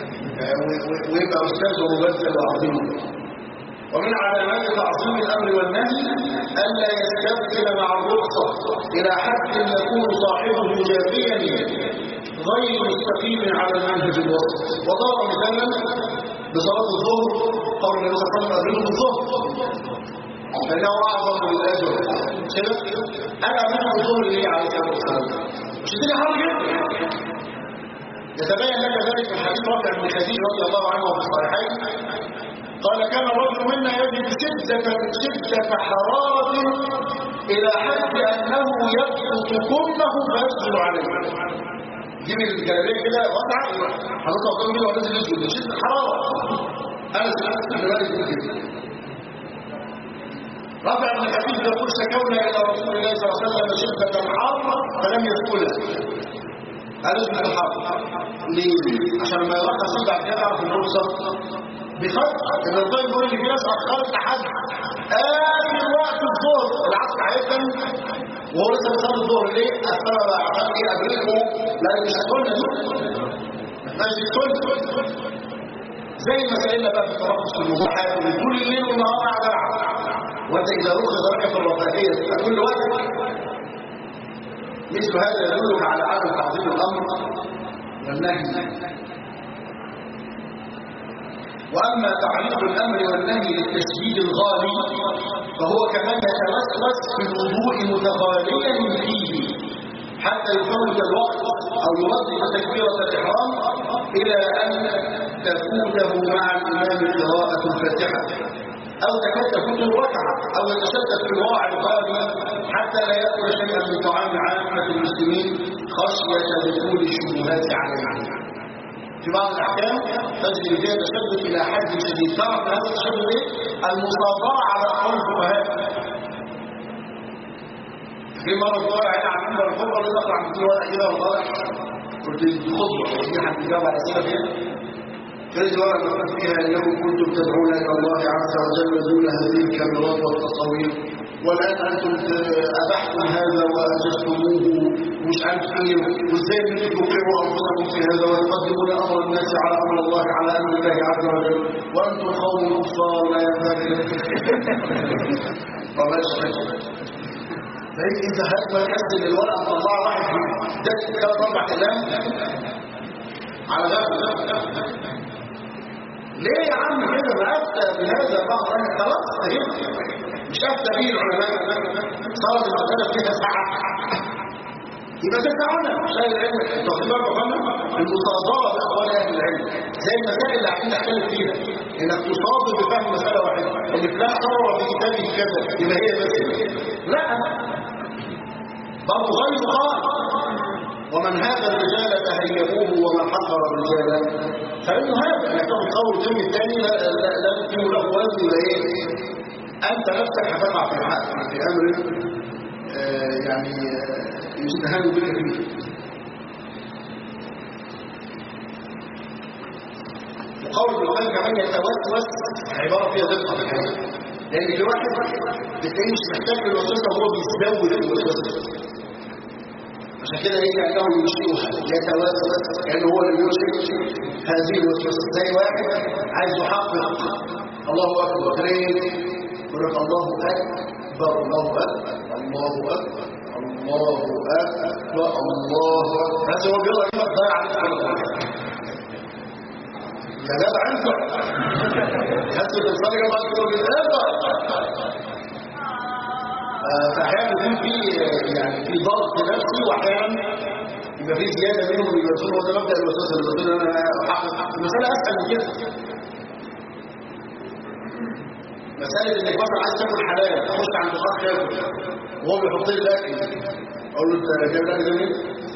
ويبقى استاذ ومبذل وعظيم ومن علامات تعظيم الامر والنهي الا يستبدل مع الرخصه الى حد يكون صاحبه جافيا غير مستقيم على المنهج الوسط وضرب مثلا بصلاه الظهر قول النبي صلى الله عليه وسلم الظهر فانه اعظم للاجر كده انا من الظهر ليه عليه الصلاه والسلام مش الدنيا حر جدا يتبين لك ذلك في حديث رافع بن خديج رضي الله عنه في الصحيحين قال كان الرجل منا يجد شدة شدة حرارة إلى حد أنه يبسط كله فيسجد عليه جيب الجلابيه كده وضع حضرتك قدام كده ونزل يسجد من شدة الحرارة أنا سمعت بن مالك كده رافع بن خديج يقول شكونا إلى رسول الله صلى الله عليه وسلم شدة الحر فلم يسكنها قالوا اسمه الحرب ليه؟ عشان ما يرخص بعد كده يعرف الرخصه بخط ابن القيم بيقول ان في ناس اخرت لحد اخر وقت الظهر العصر هيبدا وهو لسه بيصلي الظهر ليه؟ اصل انا بقى عشان ايه ادركه لا مش هتقولنا دي مش هتقول زي ما سالنا بقى في الترخص في المباحات طول الليل والنهار قاعد العب وانت اذا رخص لك في الرفاهيه كل وقت مثل هذا يدلك على عدم تعظيم الامر والنهي واما تعريض الامر والنهي للتشديد الغالي فهو كمان يتوسوس في الوضوء متغاليا فيه حتى يفوت الوقت او يوظف تكبيره الاحرام الى ان تفوته مع الامام قراءه الفاتحه أو تكاد تكون الركعة أو يتشدد في الواقع القادم حتى لا يأكل شيئا من طعام عامة المسلمين خشية دخول الشبهات عليهم. في بعض الأحكام تجري فيها تشدد إلى حد شديد تعرف هذا التشدد إيه؟ المصادرة على أقوال الفقهاء. في مرة طالع هنا عن منبر الخطبة اللي تطلع من كل ورقة كده وطالع قلت الخطبة دي حد يجاوب على أسئلة فيها فإذا ورد فيها أنكم كنتم تدعون إلى الله عز وجل دون هذه الكاميرات والتصاوير والآن أنتم أبحتم هذا وأجزتموه ومش عارف إيه وإزاي أنتم توقعوا أنفسكم في هذا وتقدمون أمر الناس على أمر الله على أمر الله عز وجل وأنتم قوم كفار لا ينبغي فماش فإن أنت هتبقى تحسن الورقة مطلعة واحد ده ثلاث أربع كلام على غفلة ليه يا عم كده ما أفتى بهذا بعض أهل خلاص فهمت مش أفتى به العلماء صارت المسألة فيها ساعة يبقى تسعنا مش أهل العلم واخدين بالكم يا فندم المصادرة بأقوال أهل العلم زي المسائل اللي عايزين نختلف فيها إنك تصادر بفهم مسألة واحدة اللي فلان قرر في كتابه كذا يبقى هي بس لا برضه غير قال ومن هذا الرجال تهيئوه ومن حقر الرجال فإنه هذا انك تاخد قول الكلمة الثاني لا لا لا يمكن له وزن ولا ايه انت نفسك هتقع في حق في امر آه يعني آه يستهان بك فيه وقول ابن القيم كمان يتوسوس عباره فيها دقه في الحقيقه لان في واحد بتلاقيه مش محتاج للوسوسه وهو بيزود الوسوسه عشان كده ايه كانه يشيرها يتوسوس كانه هو اللي بيشير هذه الوسوسه زي واحد عايز يحقق الله اكبر ليه يقول لك الله اكبر الله اكبر الله اكبر الله اكبر الله اكبر هذا هو بيقول لك ضيع عليك يا جدع انت حسب الصدقه ما تقول انت فاحيانا يكون في يعني في ضغط نفسي واحيانا يبقى في زياده منهم يبقى هو ده مبدا الوسوسه اللي بيقول انا احقق المساله اسهل من كده مساله انك مثلا عايز تاكل حلال تخش عند اخ تاكل وهو بيحط لي الاكل اقول له انت جايب الاكل ده منين؟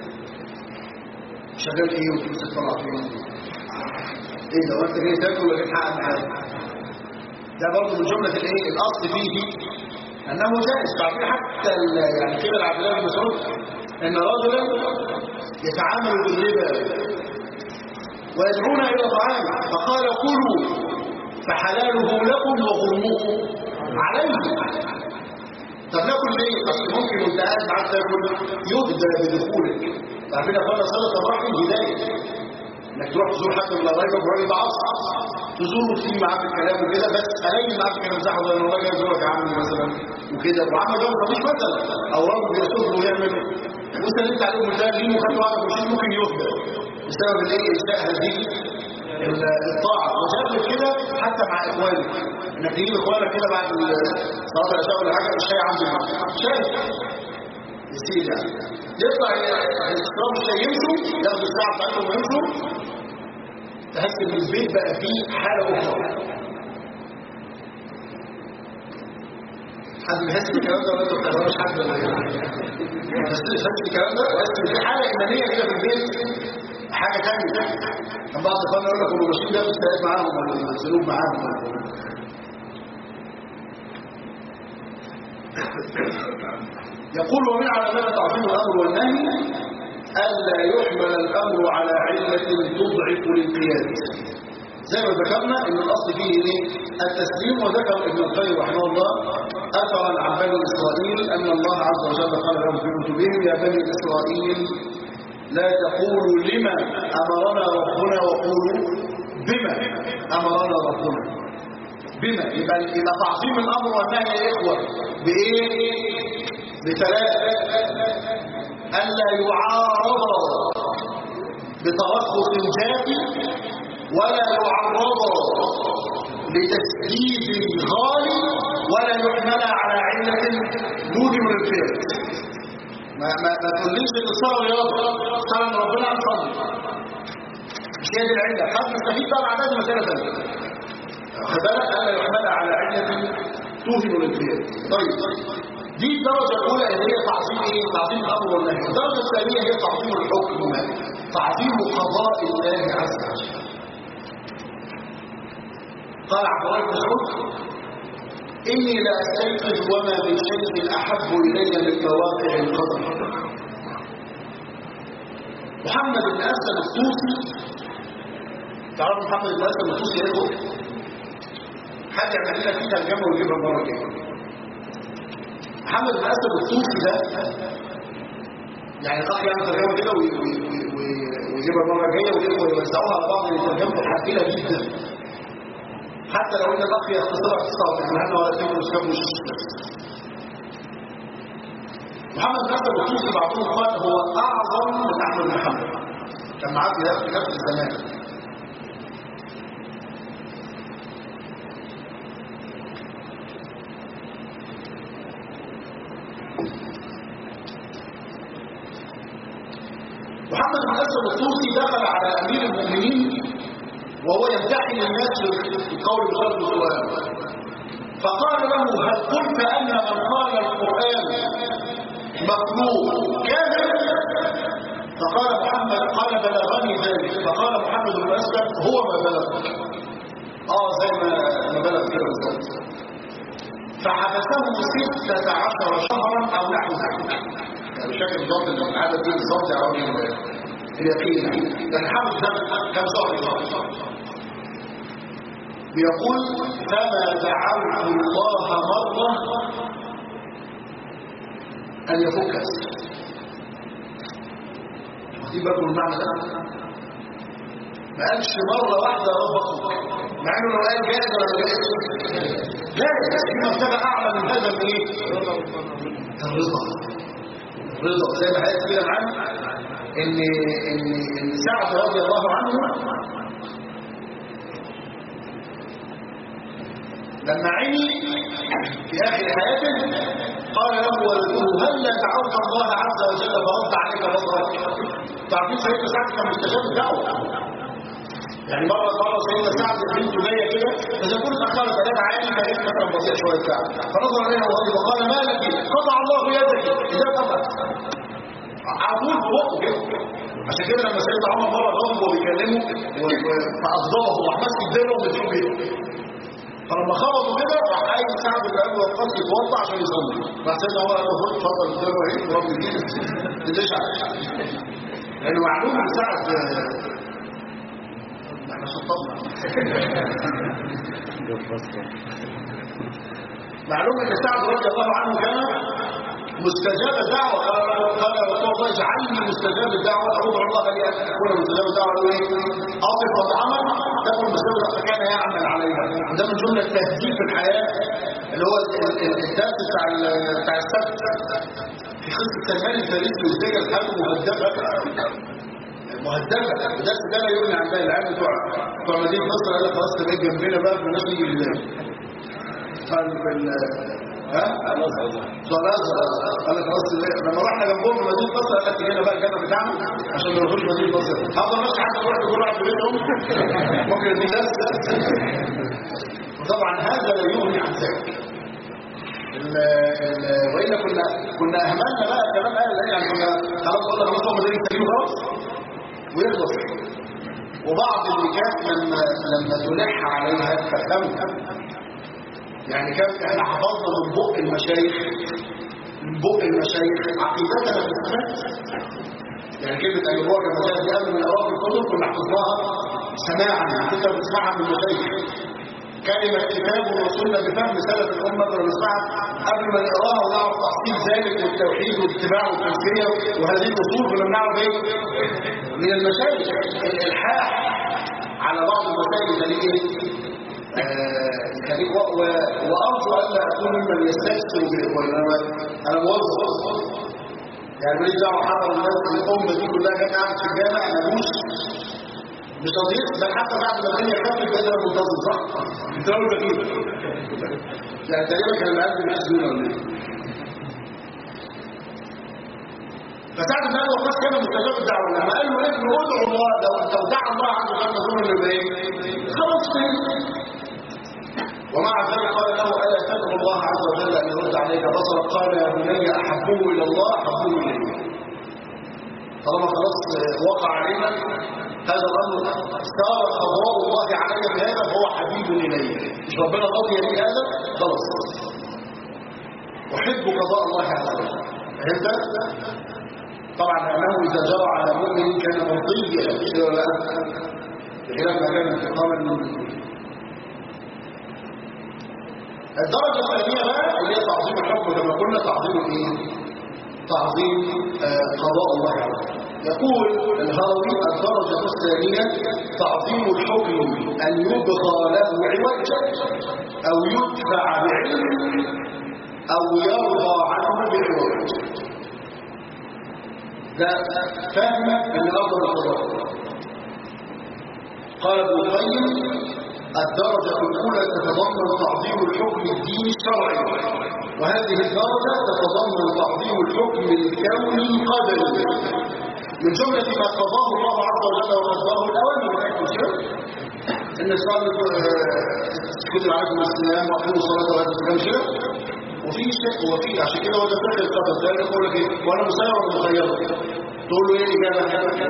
شغال ايه وفلوسك طلع فين؟ ايه ده وانت جاي تاكل ولا تحقق معايا؟ ده برضه من جمله الايه؟ الاصل فيه انه جائز تعرفين حتى يعني كده عبد الله بن مسعود ان رجلا يتعامل بالربا ويدعونا الى طعام فقال كلوا فحلاله لكم وغرمه عليه طب ناكل ليه؟ اصل ممكن وانت قاعد معاك تاكل يهدى بدخولك تعرفين يا اخوانا صلاه الرحم هدايه انك تروح تزور حد من قرايبك وراجل ده عصر تزوره وتيجي معاه في الكلام وكده بس الاقي معاه في الكلام زحمه زي الراجل يزورك يا عم مثلا وكده وعم ده مفيش مثلا او راجل بيصب ويعمل وانت اللي انت عليهم مثال ليه وخد واحد مش ممكن يهدى بسبب الايه الاشتاء هذه الطاعه وجرب كده حتى مع اخوانك انك تجيب اخوانك كده بعد صلاه العشاء ولا حاجه الشاي عندي شاي يسير يعني يطلع يشربوا الشاي يمشوا ياخدوا الساعه بتاعتهم ويمشوا تحس ان البيت بقى فيه حاله اخرى حد بيحس بالكلام ده ولا انت ما بتعرفش حد ولا ايه؟ بس بيحس بالكلام ده بس في حاله ايمانيه كده في البيت حاجه ثانيه كان بعض اخواننا يقول لك هم ماشيين بياخدوا استعداد معاهم ولا الذنوب معاهم يقول ومن علامات تعظيم الامر والنهي الا يحمل الامر على عله تضعف الانقياد زي ما ذكرنا ان الاصل فيه ايه التسليم وذكر ابن القيم رحمه الله اثرا عن بني اسرائيل ان الله عز وجل قال لهم في كتبهم يا بني اسرائيل لا تقولوا لما امرنا ربنا وقولوا بما امرنا ربنا بما يبقى يبقى تعظيم الامر والنهي يا اخوه بايه بثلاثه الا يعارض بترخص جافي ولا يعرض لتسديد غالي ولا يحمل على علة موجب الفعل ما ما ما تقوليش ان الصلاه رياضه صلاه ان ربنا انصر مش هي دي العله حد مستفيد بقى بعد هذه مساله ثانيه خد بالك الا يحمل على علة توهم الانفعال طيب دي الدرجه الاولى اللي هي تعظيم ايه تعظيم الامر والنهي الدرجه الثانيه هي تعظيم الحكم تعظيم قضاء الله عز وجل قال عبد الله بن مسعود اني لا استيقظ وما من شيء احب الي من مواقع القدر محمد بن اسد الطوسي تعرفوا محمد بن اسد الطوسي يا اخوه حد يعمل لنا فيه ترجمه ويجيبها المره الجايه محمد بن اسد الطوسي ده يعني الاخ يعمل ترجمه كده وي- وي- وي- وي- ويجيبها المره الجايه وي- ويوزعوها على بعض لان ترجمته حافله جدا حتى لو ان الاخ يختصرها اختصار لكن احنا ولا تكون اسلوب مش محمد بن اسد الطوسي بعضهم قال هو اعظم من احمد بن حنبل كان معاه في نفس- في نفس الزمان محمد بن اسد الطوسي دخل على امير المؤمنين وهو يمتحن الناس بالقول بخلق القران فقال له هل قلت ان من قال القران مخلوق كافر فقال محمد قال بلغني ذلك فقال محمد بن اسلم هو ما بلغ اه زي ما ما بلغ كده بالظبط فحبسه ستة عشر شهرا او نحو ذلك يعني بشكل بالظبط العدد دي بالظبط يا راجل اليقين لان حبس ده كم شهر بيقول فما دعوت الله مرة أن يفك أسره واخدين بالكم من المعنى ده؟ ما قالش مرة واحدة يا رب أخوك مع إنه لو قال جاهز ولا ما جاهز لا في مرتبة أعلى من هذا من إيه؟ الرضا الرضا زي ما حضرتك كده معانا إن إن إن سعد رضي الله عنه لما عمي في آخر حياته قال له ولده هل لا دعوت الله عز وجل فرد عليك بصرك تعرفين سيدنا سعد كان مستجاب الدعوة يعني مرة مرة سيدنا سعد بنته جاية كده فتقول أخبار ثلاث عالي فجأة مثلا بسيط شوية سعد فنظر عليها وغضب وقال ما لك قطع الله يدك إذا قطع عطول بوقه كده عشان كده لما سيدنا عمر مرة غضب وبيكلمه و- و- فأغضبه وحماس الدرة ومدينه بيه فلما خبطوا كده راح قايم سعد بن ابي وقاص يتوضا عشان يصلي راح سيدنا عمر قال له خد اتفضل قدامه اهي رب الدين تدشع لانه معلوم ان سعد احنا شطبنا معلوم ان سعد رضي الله عنه كان مستجاب الدعوه قال قال رسول الله اجعلني مستجاب الدعوه ادعو الله لي ان اكون مستجاب الدعوه قالوا ايه؟ اطف وطعما تكن مستجاب الدعوة، فكان يعمل عليها ده من جمله تهذيب الحياه اللي هو ال- ال- الدرس بتاع ال- بتاع السبت في قصه سلمان الفارسي وازاي كانت حياته مهدفه مهدفه الدرس ده لا يغني عن باقي العيال بتوع بتوع مدينه نصر قال لك خلاص تبقى جنبنا بقى بلاش نيجي لله قال في ال ها؟ خلاص قال لك خلاص لما رحنا جنبهم في مدينه نصر قال لك هنا بقى الجنه بتاعنا عشان ما نروحوش مدينه نصر هفضل ماشي حتى نروح كل واحد في بيتهم ممكن دي ناس وطبعا هذا لا يغني عن ذلك ال- ال- والا كنا كنا اهملنا بقى كمان قال يعني كنا خلاص قلنا خلاص هو مدينه تجيب خلاص ويخلص وبعض اللي كان لما لما تلح عليها تفهمها يعني كان احنا حفظنا من بق المشايخ من بق المشايخ عقيدتنا في الصفات يعني كلمة أيوة كما جاءت دي قبل من أوراق الكتب كنا حفظناها سماعا كنا بنسمعها من المشايخ كلمة كتاب وسنة بفهم سلف الأمة كنا بنسمعها قبل ما نقراها ونعرف تحصيل ذلك والتوحيد والاتباع والتزكية وهذه الأصول كنا بنعرف إيه؟ من المشايخ الإلحاح على بعض المسائل اللي إيه؟ يخليك و- و- وارجو ان لا اكون ممن يستكثر وانما انا موظف يعني ماليش دعوه حضر الناس الامه دي كلها كانت قاعده في الجامع انا مش مش قضيه بل حتى بعد ما الدنيا خفت بقيت انا منتظم صح؟ انت اول بخير يعني تقريبا كان المعلم بيحسدونا ولا ايه؟ فسعد بن ابي وقاص كان مستجاب الدعوه لما قال له ابن ادعو الله لو لو دعا الله عز وجل نقول له ايه؟ خلاص فهمت ومع ذلك قال له الا تدعو الله عز وجل ان يرد عليك بصرك قال يا بني احبه الى الله احبه اليه طالما خلاص وقع علينا هذا الامر صار قضاء الله علي بهذا فهو حبيب الي مش ربنا قضي لي هذا خلاص احب قضاء الله عز وجل فهمت طبعا انه اذا جرى على مؤمن كان مرضيا كده ولا لا بخلاف ما كان انتقاما من الدرجة الثانية بقى اللي هي تعظيم الحكم كما قلنا تعظيم ايه؟ تعظيم آه، قضاء الله عز وجل يقول الهروي الدرجة الثانية تعظيم الحكم أن يبغى له عوج أو يدفع بعلم أو يرضى عنه بعوج ده فهم أن أفضل القضاء قال ابن القيم الدرجة الأولى تتضمن تعظيم الحكم الديني الشرعي وهذه الدرجة تتضمن تعظيم الحكم الكوني القدري من جملة ما قضاه الله عز وجل ونزله الأوامر إن صار كتب عليكم الصيام وأقيموا الصلاة ولا تنسوا كده وفي شيء وفي عشان كده هو ده فقه القدر ده يقول لك ايه وانا مسير ولا مخير تقول له ايه الاجابه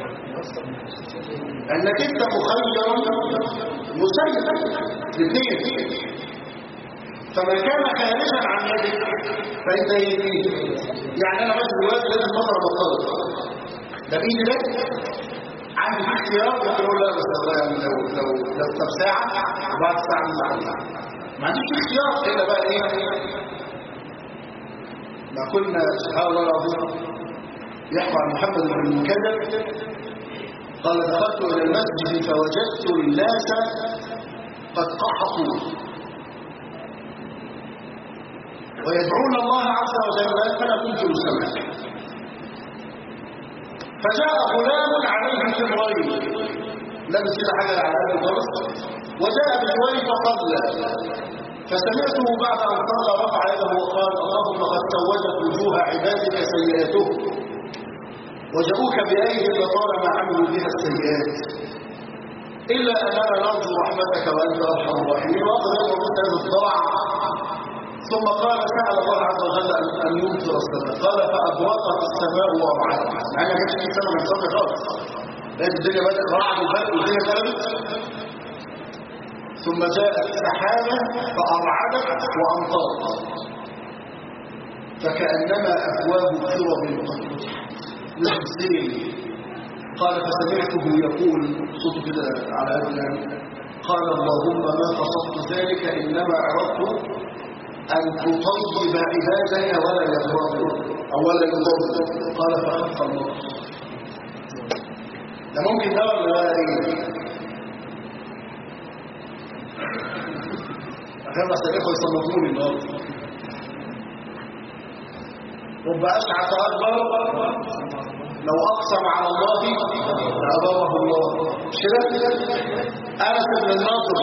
انك انت مخير مسير الاثنين فما كان خارجا عن يدك فانت ايه يعني انا ماشي دلوقتي لازم مطر بطلت ده بايدي ده عندي في اختيار ممكن اقول لا بس والله يعني لو لو لو طب ساعه وبعد ساعه من بعدها ما عنديش اختيار الا بقى ايه ما كنا سبحان الله العظيم يحكى عن محمد بن المكذب قال دخلت الى المسجد فوجدت الناس قد قحطوا ويدعون الله عز وجل فلا كنت مسمع فجاء غلام عليه سرين لبس كده حاجه على قلبه خالص وجاء بشوي فصلى فسمعته بعد ان صلى رفع يده وقال اللهم قد سودت وجوه عبادك سيئاتهم وجاءوك بايه لطالما عملوا بها السيئات الا اننا نرجو رحمتك وانت ارحم الراحمين واخذ يده هذا الضرع ثم قال سأل الله عز وجل أن يمطر السماء قال فأبرقت السماء وأرعدت مع أنها كانت في سنة من سنة خالص لقيت الدنيا بدأت رعد وبرق والدنيا قلبت ثم جاءت سحابة فأرعدت وأمطرت فكأنما أبواب كرب قد فتحت السيل قال فسمعته يقول صوته كده على أذنه قال اللهم ما قصدت ذلك إنما أردت أن تطيب عبادك ولا يضرب أو ولا يضرب قال فخف الله ده ممكن ده ولا ده ايه أخيرا بس الإخوة يصنفوني النهارده رب أشعث أكبر لو أقسم على الله لأبره الله مش كده؟ أنس بن الناصر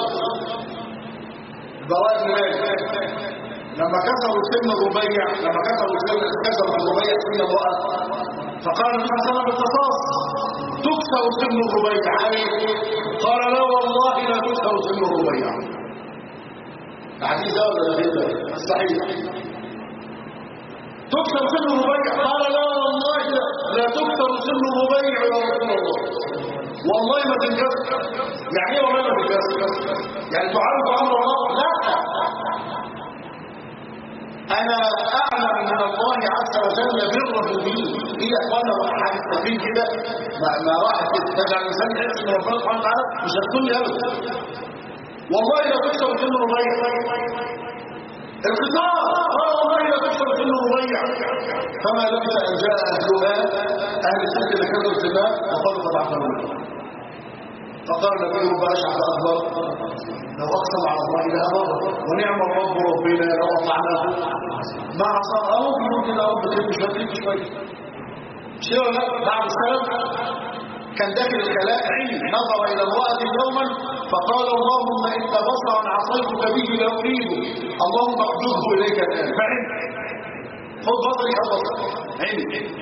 براء بن مالك لما كسروا سن الربيع لما كسروا سن كسروا الربيع سن امرأة فقال النبي صلى الله عليه وسلم تكسر سن الربيع عليه قال لا والله لا تكسر سن الربيع الحديث ده ولا غير ده صحيح تكسر سن الربيع قال لا والله لا تكسر سن الربيع يا رسول الله والله ما تنكسر يعني ايه والله ما تنكسر يعني تعرف امر الله لا انا اعلم من الله عز وجل بره بي الى اخوانا حاجتين كده ما, ما راحت تجعل الانسان يحس ان ربنا سبحانه وتعالى مش هتكون لي ابدا والله لا تكسر سن الربيع القطار اه والله لا تكسر سن الربيع فما لبث ان جاء اهلها اهل السلك اللي كانوا الزمان وقالوا قد عفوا فقال النبي رب اشعث اكبر لو اقسم على الله لامره ونعم الرب ربنا لو اطعناه ما عصى او ممكن يا رب تريد شويه تريد شويه مش كده ولا لا بعد السلام كان داخل الخلاء عين نظر الى امراه يوما فقال اللهم ان بصرا عصيتك به لاريده اللهم اقبضه اليك الان فعين خذ بصري خذ بصري عين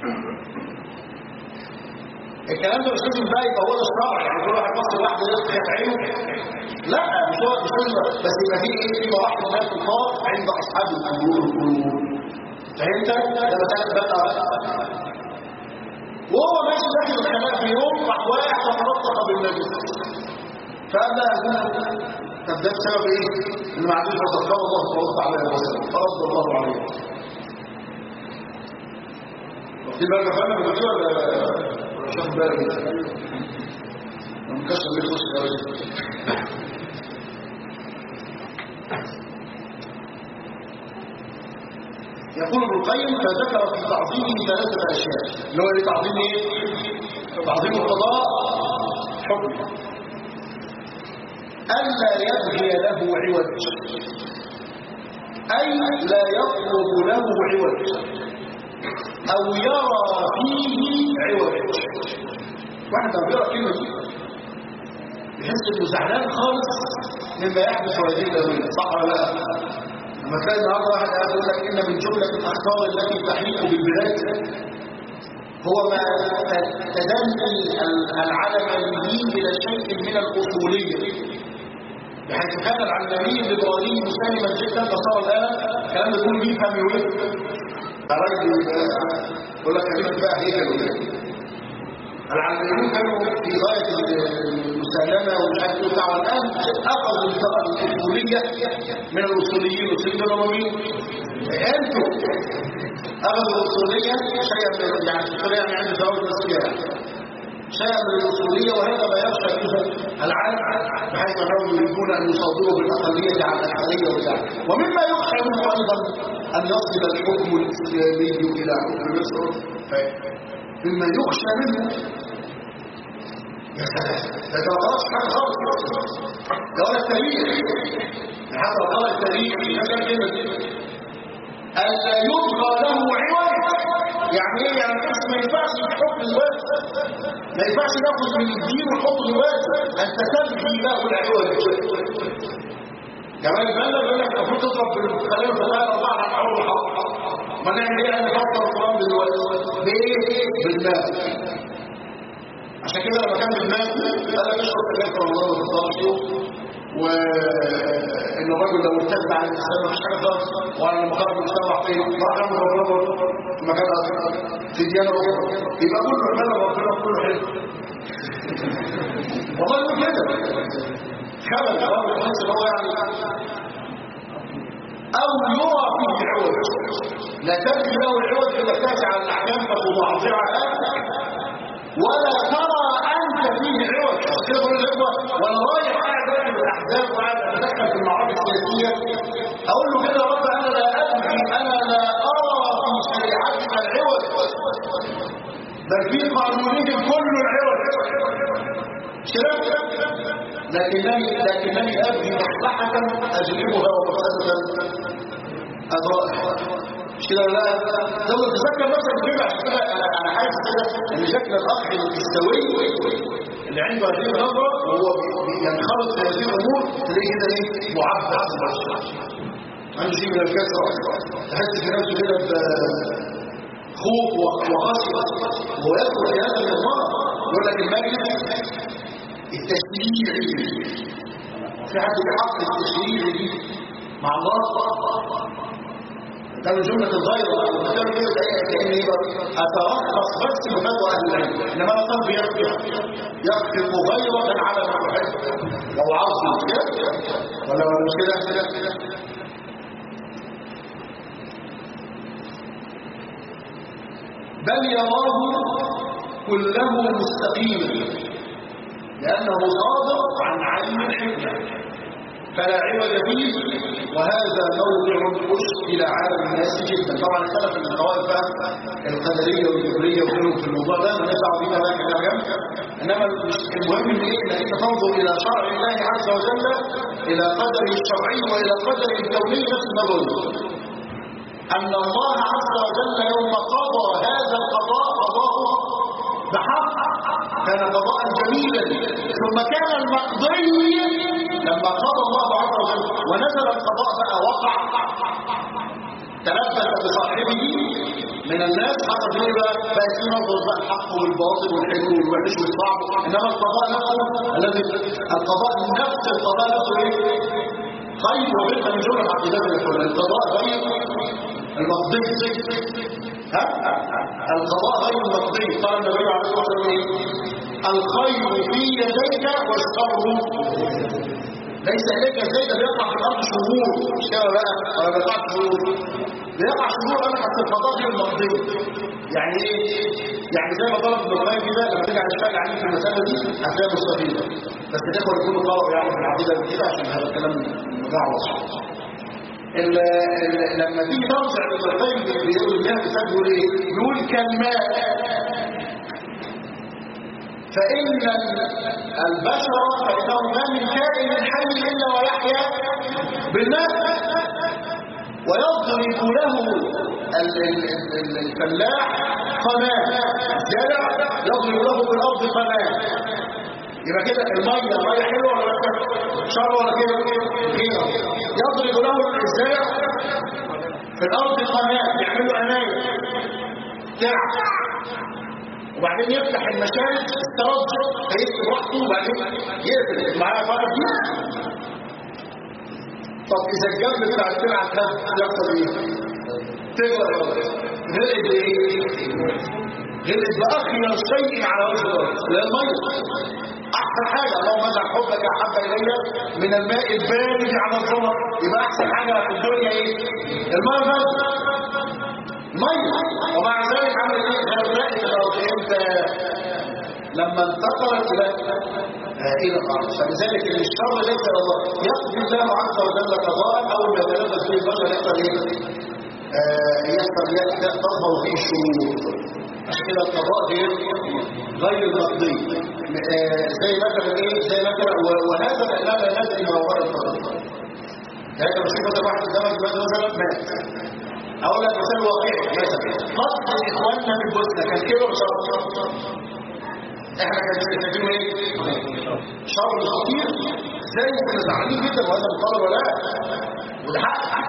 الكلام ده مش لازم بقى يبقى هو ده الشرع يعني كل واحد بص لوحده يفتح عينه لا مش هو مش لازم بس يبقى في ايه في مراحل لا تقاط عند اصحاب القبور القلوب فهمت ده مثلا بقى وهو ماشي داخل الخلاء في يوم راح واقع فتلطخ بالنبي فقال لا طب ده بسبب ايه؟ ان ما عندوش وصفه الله سبحانه وتعالى وسلم فرد الله عليه واخدين بالك فاهم بتقول ولا شوف بالك مكسر بيخش يا يقول ابن القيم فذكر في تعظيمه ثلاثة أشياء اللي هو إيه تعظيم إيه؟ تعظيم القضاء حكم ألا يبغي له عوج أي لا يطلب له عوج أو يرى فيه عوج واحد لما بيقرأ كلمة دي يحس إنه زعلان خالص مما يحدث هذه الأولى صح ولا لا؟ لما تلاقي النهارده واحد قاعد يقول لك إن من جملة الأخطار التي تحيق بالبلاد هو ما تدني العلمانيين إلى شيء من الأصولية بحيث كان العلماني الليبرالي مسالما جدا فصار الآن كلام يقول مين فهم يقول الراجل يقول لك كلمة بقى هيكل العلمانيون كانوا في غاية المسالمة ومش عارف ايه بتاع الآن أخذوا الأصولية من الأصوليين والسيدنا مين؟ أنتوا أخذوا الأصولية شيئا من يعني الأصولية يعني عند زواج الأصولية شيئا من الأصولية وهذا ما يخشى فيه العالم بحيث أنهم يريدون أن يصادروا بالأقلية على الأكثرية وذلك ومما يخشى منه أيضا أن يصل الحكم الإسلامي إلى حكم مصر مما يخشى منه يا سلام ده ده خلاص حاجة خالص ده ولا التاريخ حتى قال التاريخ هذا كلمة ألا يبقى له عوج يعني ايه يعني الناس ما ينفعش الحكم الواسع ما ينفعش ناخد من الدين والحكم الواسع انت تلغي له العوج جمال البنا بيقول لك المفروض تضرب بالخليه الفقهاء اربعه على حول الحق ما نعمل ايه انا بفكر القران دلوقتي بايه بالماء عشان كده لما كان بالماء قال اشرب سجاير في رمضان ما تفطرش وان الرجل لو ارتد عن الاسلام مش حاجه خالص وعلى المخالف المجتمع فين راح يعمل ربنا في مكان اخر في ديانه اخرى يبقى كله عباده ربنا كله حلو والله يقول كده خلل برضه تحس ان هو يعني او يرى فيه عوج لا تبكي له العوج اذا تاتي على الاحكام فتضعضعها ولا ترى انت فيه عوج كده بقول الاخوه وانا رايح قاعد اكتب الاحزاب وقاعد اتدخل في المعارك السياسيه اقول له كده يا رب انا لا ادري انا لا ارى في شريعتنا العوج بل في قانونهم كله العوج شرك لكنني لكنني ابغي مصلحه اجلبها ومفسده اضرائها مش كده لا لو تذكر مثلا كده عشان كده انا انا حاسس كده ان شكل الاخ السوي اللي عنده هذه النظره وهو ينخرط في هذه الامور تلاقيه كده ايه معبد عنده شيء من الكسره تحس في نفسه كده بخوف وخشيه وهو يدخل في هذا النظام يقول لك المجلس التشريعي في حد بحق التشريعي دي مع الله ده من جملة الغيرة وكان كده كأن ايه أترخص بس بفتوى أهل العلم إنما أنا قلبي يخفق يخفق غيرة على ما أحب لو عاوز مش كده ولا ولا مش كده كده بل يراه كله مستقيما لأنه صادر عن علم الحكمة فلا عوج فيه وهذا موضع أشكل على الناس جدا طبعا اختلف القوائل القدرية والجبرية وغيرهم في الموضوع ده ما نسعى بيها بقى كده جنب انما المهم ان ايه انك انت تنظر الى شرع الله عز وجل الى قدره الشرعي والى قدره الكوني نفس النظر ان الله عز وجل يوم قضى هذا القضاء قضاءه بحق كان قضاء جميلا ثم كان المقضي لما قضى الله عز وجل ونزل القضاء بقى وقع تلبس بصاحبه من الناس حصل ايه بقى بقى في نظر بقى الحق والباطل والحلو والوحش والصعب انما القضاء نفسه الذي القضاء نفس القضاء نفسه ايه خير وبيتنا من جمله عقيدات الاخوان القضاء غير المقضي ها القضاء غير المقضي قال النبي عليه الصلاه والسلام الخير في يديك والشر ليس اليك زي ده بيقع في الارض شهور مش كده بقى ولا بيقع شهور بيقع شهور انا حتى القضاء غير المقضي يعني ايه يعني زي ما طلب ابن القيم كده لما تيجي على الشارع عليك في المساله دي هتلاقي مستفيده بس الاخوه يكونوا طلبوا يعني في العقيده كده عشان هذا الكلام مجعوص لما تيجي ترجع ابن القيم الإنسان بيقول إيه؟ بيقول كالماء فإن البشر فإنه ما من كائن حي إلا ويحيا بالماء ويضرب له ال- ال- ال- الفلاح قناة زرع يضرب له بالأرض قناة يبقى كده المية المية حلوة ولا لا شر ولا كده كده يضرب له الزرع في الأرض قناة يعملوا أناية ترع وبعدين يفتح المشارج الترجع فيكتب وحده وبعدين يقفل معاه فرق دي طب اذا الجنب بتاع الترعه ده يحصل ايه؟ تغرق غرقت بايه؟ غرقت باخير شيء على وجه الارض اللي هي الميه احسن حاجه اللهم اجعل حبك احب الي من الماء البارد على الزمر يبقى احسن حاجه في الدنيا ايه؟ الماء البارد ميه ومع ذلك عمل ايه غرقت الارض امتى لما انتقلت الى آه، الى الارض فلذلك ان الشر ليس الى الله يقضي الله عز وجل قضاء اول ما يتنفس فيه البشر يحصل ايه آه، يحصل تظهر فيه الشرور عشان كده القضاء غير غير مقضي آه، زي مثلا ايه زي مثلا و- وهذا لاننا لا ندري ما وراء القضاء يعني لما تشوف مثلا واحد قدامك دلوقتي مثلا مات اقول لك مثال واقعي مثلا قتل اخواننا في البوسنه كان كده ولا شر؟ احنا كان بنستفيدوا ايه؟ شر خطير ازاي كنا زعلانين جدا وهذا مطالب ولا لا؟ وده حق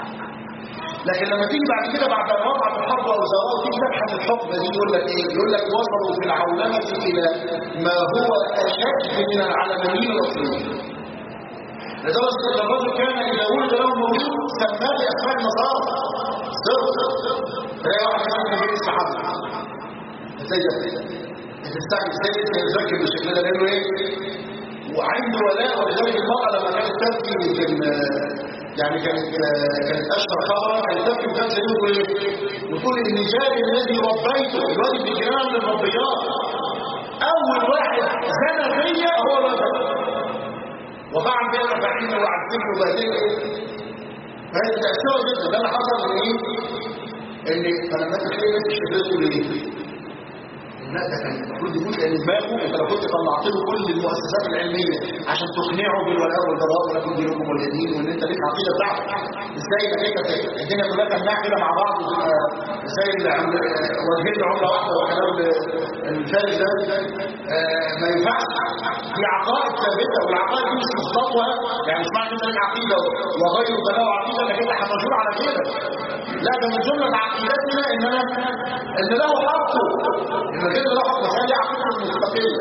لكن لما تيجي بعد كده بعد ما وقع في الحرب او زوال تيجي تبحث الحكم دي يقول لك ايه؟ يقول لك وصلوا في العولمه الى ما هو اشد من العلمانيين الاصليين لدرجة أن الرجل كان إذا ولد له مولود سماه بأسماء النصارى صرف تلاقي واحد مثلا من اسم حمد ازاي ده؟ انت تستعجل ازاي انت تذكر بالشكل ده لانه ايه؟ وعنده ولاء ولذلك المرأة لما كانت تبكي يمكن يعني كانت كانت اشهر خبرا كانت تبكي وكانت تقول ايه؟ وتقول ان جاري الذي ربيته الواد ابن جيران من الربيات اول واحد زنى فيا هو الولد وطبعا بقى رفعين وعدتين وبهدلة فهي تأثيره جدا ده اللي حصل من ايه؟ ان فلما تخيل انت شفته ليه؟ لا ده كان المفروض يقول لان دماغه انت لو كنت طلعت له كل المؤسسات العلميه عشان تقنعه بالولاء والبراء ولكم دينكم واليدين وان انت ليك عقيده بتاعتك ازاي انك انت الدنيا كلها تنمع كده مع بعض وتبقى زي وجهين عمله واحده وكلام الفارغ ده آه، ما ينفعش دي عقائد ثابته والعقائد دي مش مصطفى يعني مش معنى انت ليك عقيده وغيره ده له عقيده انك انت هتجور على كده لا ده من جمله عقيدتنا ان انا ان له حقه ان غير له حقه فهي عقيده مستقله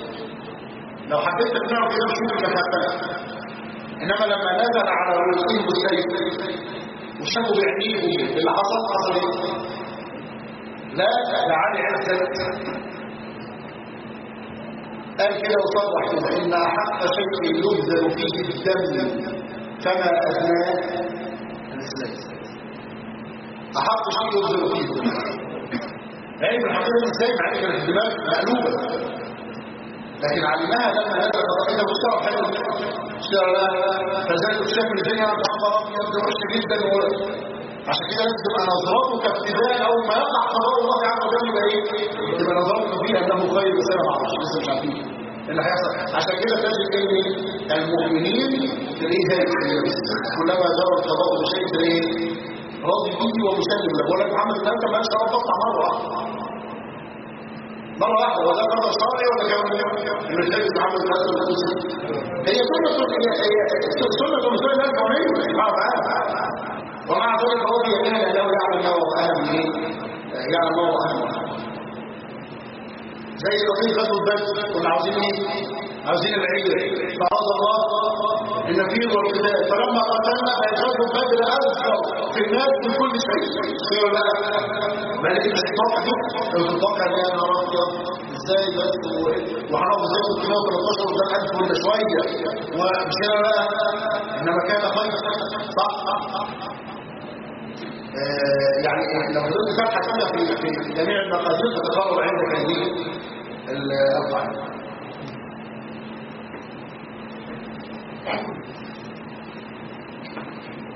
لو حبيت تقنعه كده مش ممكن يتحقق انما لما نزل على رؤوسهم بالسيف وشافوا بعينيهم اللي حصل حصل ايه؟ لا ده علي عزت قال كده وصرح كده ان احق شيء يبذل فيه الدم فما ادناه الاسلام احق شيء يبذل فيه الدم علم الحقيقه ازاي مع ان كانت الدماغ مقلوبه لكن علمها لما نزل فضائله مستوى حلو اشترى فذلك اكتشاف الدنيا تحضر يبدو وحش جدا عشان كده لازم تبقى نظراتك ابتداء اول ما يقع قرار الله عز وجل يبقى ايه؟ تبقى نظراتك فيه انه خير بس انا ما اعرفش لسه مش عارفين إيه اللي هيحصل عشان كده تجد ان المؤمنين تلاقيه هادي كلما جرى القضاء بشيء تلاقيه راضي به ومسلم له بقول لك محمد بن انت ما شاء الله تطلع مره واحده مره واحده وده قدر شرعي ولا كان مش لازم محمد بن انت هي سنه هي هي سنه رسول الله الكونيه سبحانه وتعالى ومع ذلك هو يمين لانه يعلم ما هو اهم ايه يعلم ما هو اهم زي قضيه غزوه بدر كنا عاوزين ايه عاوزين العيد فرض الله النفير والقتال فلما قتلنا فغزوه بدر اذكر في الناس من كل شيء خير لا ما لكن مش تتوقع دي لو تتوقع ان انا راضيه ازاي بس وحرام ازاي 613 وده 1000 ولا شويه ومش كده لا انما كان خير صح يعني لو حضرتك فتحة كده في في جميع المقادير تتقرر عندك هذه الأفعال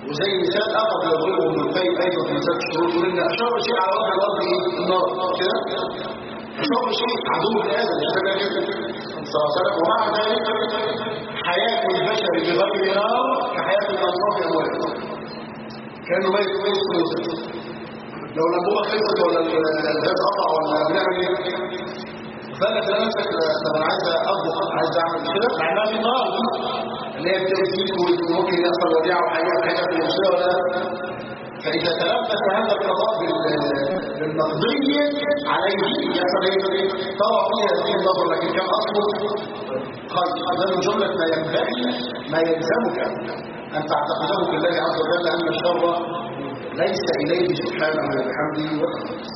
وزي مثال اخر يضربه ابن القيم ايضا في مساله الشروط يقول ان اشر شيء على وجه الارض ايه؟ النار كده اشر شيء عدو لادم مش كده كده صلى الله عليه وسلم ومع ذلك حياه البشر بغير نار كحياه الاصناف اموات كانه ميت ميت موسى لو الانبوبه خلصت ولا الغاز قطع ولا بنعمل ايه؟ فانا تلاقي نفسك طب انا عايز اطبخ عايز اعمل كده معناها في نار اللي هي بتأذيك وممكن يحصل وديعه وحاجه حاجه في المشكله ولا فاذا تلبس هذا القضاء بالمقضي عليه يحصل ايه؟ طبعا فيها هذه النظر لكن كان اصله خير هذا من جمله ما ينبغي ما يلزمك ان تعتقده بالله عز وجل ان الشر ليس اليه سبحانه وبحمده وتعالى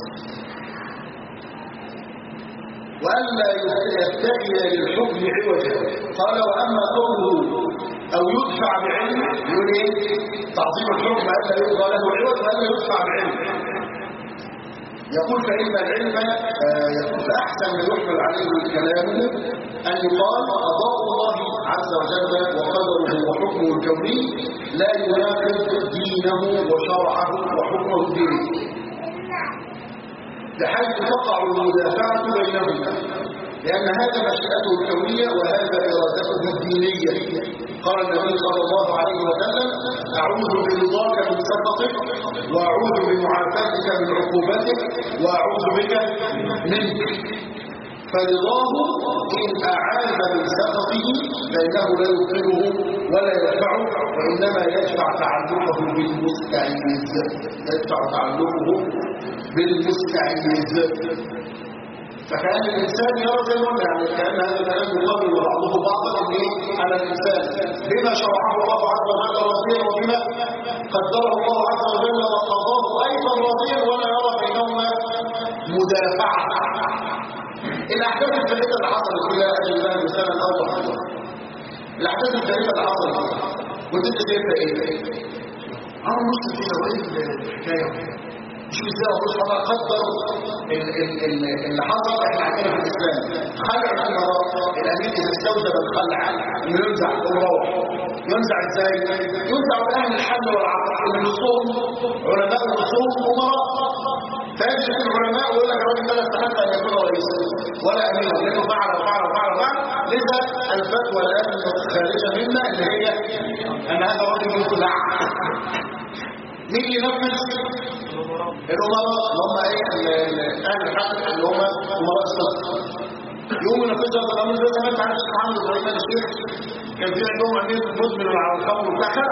وألا يبتغي للحكم عوجا قال وأما قوله أو يدفع بعلم يقول إيه تعظيم الحكم ألا يبقى له عوج وألا يدفع بعلم يقول فإن العلم يقول فأحسن ما يحمل عليه كلامه أن يقال قضاء الله عز وجل وقدره وحكمه الكوني لا يناقض دينه وشرعه وحكمه الديني بحيث تقع المدافعة بينهما لأن هذا مشيئته الكونية وهذا إرادته الدينية قال النبي صلى الله عليه وسلم أعوذ برضاك من سخطك وأعوذ بمعافاتك من عقوبتك وأعوذ بك منك فرضاه إن أعاذ من سخطه فإنه لا يبطله ولا يدفعه وإنما يدفع تعلقه بالمستعيذ يدفع تعلقه بالمستعيذ فكان الإنسان يرى زي ما يعني كأن هذا الكلام يقابل بعضه بعضا إن على الإنسان بما شرعه الله عز وجل راضيا وبما قدره الله عز وجل وقضاه أيضا راضيا ولا يرى بينهما مدافعة الأحداث الثلاثة اللي حصلت فيها أجل الله مثالا أوضح الأحداث الثلاثة اللي حصلت وانت شايفها إيه؟ أنا مسلم كده وإيه الحكاية شوف ازاي الله سبحانه قدر اللي حصل احنا عندنا في الاسلام خلع الامراء الامير اذا استوجب الخلع انه ينزع الروح ينزع ازاي؟ ينزع باهل الحل والعقل النصوص علماء النصوص امراء فيجلس العلماء ويقول لك الراجل ده لا يستحق ان يكون رئيسا ولا اميرا لانه فعل وفعل وفعل وفعل لذا الفتوى الان خارجه منا اللي هي ان هذا الرجل يخلع مين ينفذ الأمراء اللي هم ايه اهل الحق اللي هم امراء الصدق يوم ينفذوا هذا الامر زي ما انت عارف الشيخ محمد ابراهيم الشيخ كان في عندهم امير مدمن على الخمر بتاعها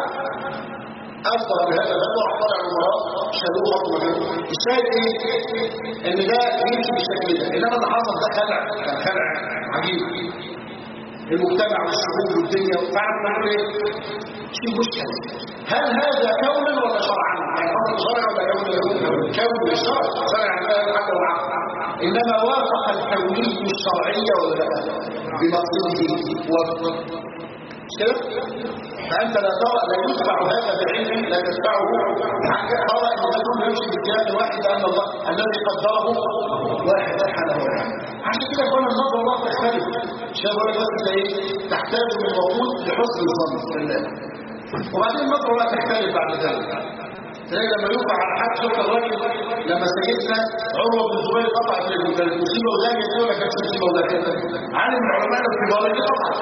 اصدر بهذا الفتوى طلع الامراء شالوه برضه مكانه الشاهد ايه؟ ان ده يمشي بالشكل ده انما اللي حصل ده خلع كان خلع عجيب المجتمع والشعوب والدنيا فعلا نقول ايه؟ شيء مشكله هل هذا كونا ولا شرعا يعني حصل شرع ولا كون كون الشرع شرع عن حتى العقل انما وافق الكوني الشرعيه ولا لا بمقصده وافق مش كده فانت لا ترى لا يدفع هذا بعلم لا تدفعه حاجه ترى ان ده كله يمشي بالكلام الواحد ان الله الذي قدره واحد سبحانه وتعالى عشان كده كل النظر الله تختلف مش بقول لك بس ايه تحتاج من الموجود لحسن الظن بالله وبعدين النظر بقى تختلف بعد ذلك تلاقي لما يوقع على حد شوف الراجل لما سيدنا عروه بن الزبير قطعت المصيبه وده يقول لك كانت مصيبه وده كده عالم من علماء الكبار اللي قطعت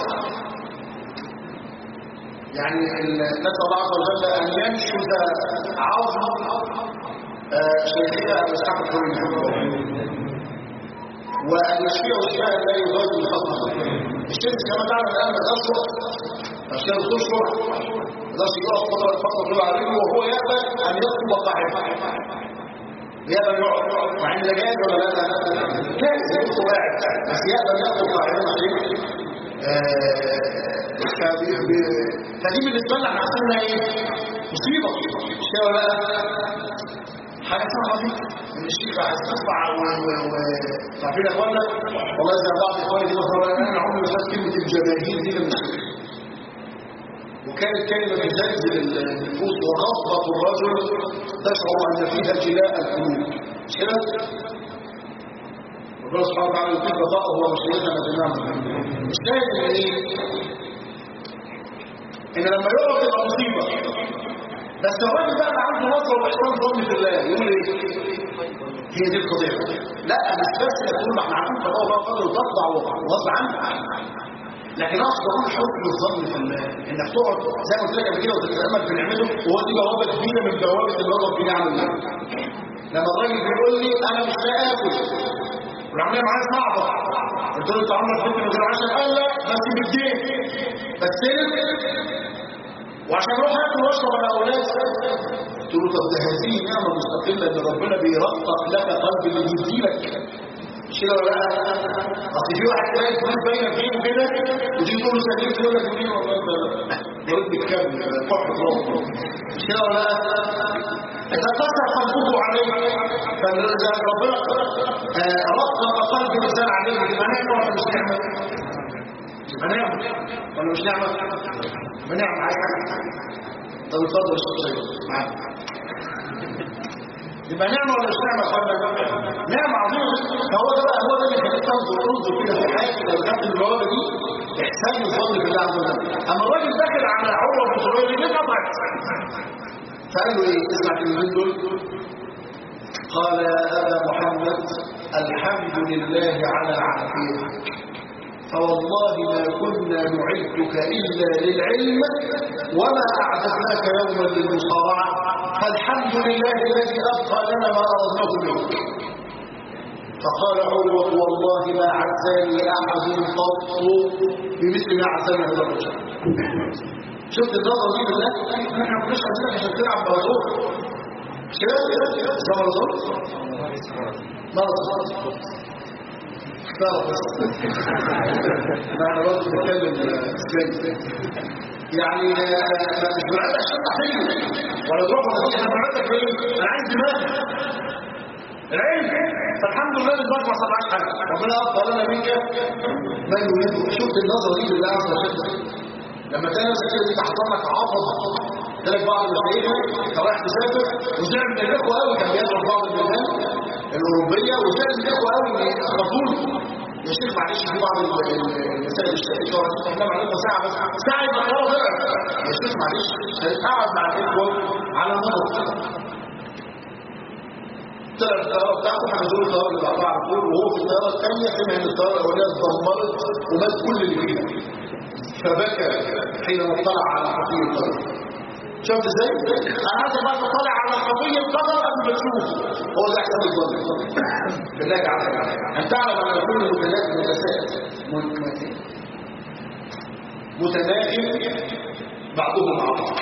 يعني نسال الله عز وجل ان ينشد عظم شيخنا ابو اسحاق الحلمي وان يشفيه شفاء لا يغادر الخطر الشمس كما تعلم الان ما تشرب عشان تشرب ما يقف فتره فتره طويله على رجله وهو يقبل ان يطلب قاعده يقبل يقعد مع ان ده جاهز ولا لا جاهز يبقى واعد بس يقبل ياخد قاعده فدي بالنسبه لنا احنا حاسين ايه مصيبه مش كده ولا حاجه صعبه دي ان الشيخ عايز تطلع و عارفين يا اخوانا والله زي بعض اخواني دي مثلا انا عمري ما شفت كلمه الجماهير دي لما وكانت كلمه تزلزل النفوس وغضبه الرجل تشعر ان فيها جلاء القلوب مش كده ربنا سبحانه وتعالى يطيب بقاءه ومشيئتنا جميعا الشاهد ان ايه ان لما يقع تبقى مصيبه بس الراجل بقى اللي عنده نظره واحسان ظن في الله يقول ايه هي دي القضيه لا مش بس تقول ما احنا عارفين قضاء الله قدر وتخضع وغصب عنك لكن اقصد اقول حسن الظن في الله انك تقعد زي ما قلت لك قبل كده وتتامل في نعمته وهو دي بوابه كبيره من بوابه النظر في نعم الله لما الراجل بيقول لي انا مش لاقي اكل والعمليه معايا صعبه قلت له انت عمرك كنت من غير عشان قال لا بس بالدين بس وعشان اروح اكل واشرب على اولاد قلت له طب ده هذه نعمه مستقله ان ربنا بيرقق لك قلب اللي بيديلك مش كده ولا لا؟ اصل في واحد تلاقي فلوس باينه في ايده كده وتيجي تقول له سلمت يقول لك منين والله ده رد الكلب فرح الله مش كده ولا لا؟ اذا قسى قلبه عليه فاذا ربنا رقق قلب الانسان عليه يبقى نعمه ولا مش نعمه؟ يبقى نعمه ولا مش نعمه؟ يبقى نعمه عايز حاجه طب اتفضل يا شيخ معاك يبقى نعمة ولا مش نعمة خلنا نعمة عظيمة فهو ده بقى هو ده اللي خليك تنظر تنظر كده في حياتك لو خدت الجوابة دي إحسان الظن بالله عز وجل أما الراجل داخل على عروة البطولية دي ليه قطعت فقال له إيه اسمع الكلمتين دول قال يا أبا محمد الحمد لله على عافيتك فوالله ما كنا نعدك إلا للعلم وما أعددناك يوما للمصارعة فالحمد لله الذي أبقى لنا ما أردناه منك فقال عروة والله ما عزاني أحد قط بمثل ما عزاني هذا الرجل شفت النظرة دي بالله احنا ما كناش عايزينك عشان تلعب بارازور مش كده؟ اسمها بارازور؟ مارازور بس انا برضه بتكلم اسباني يعني مش بعد عشان تحليل ولا تروح ولا تيجي انا بعدك ايه انا عايز دماغ العلم فالحمد لله الدماغ ما صنعش حاجه ربنا افضل لنا منك ما يريد شفت النظره دي بالله عز وجل لما تلاقي نفسك كده تحصل لك عظمه تلاقي بعض المشايخ كان رايح تسافر وزعل من الاخوه قوي كان بيضرب بعض البلدان الاوروبيه وزعل من الاخوه قوي خطول يا شيخ معلش في بعض المسائل الشائكه واحنا معلومه ساعه بس ساعه يبقى خلاص يا شيخ معلش هنتقعد مع الاخوه على النظر طلع الطياره بتاعته حجزوا له الطياره اللي بعدها على طول وهو في الطياره الثانيه سمع ان الطياره الاولانيه اتدمرت ومات كل اللي فيها فبكى حينما اطلع على خفي القدر شفت ازاي؟ انا عايز بقى تطلع على خفي القدر قبل ما تشوف هو ده احسن الظن بالله تعالى ان تعلم ان كل متناسب متناغم بعضهم مع بعض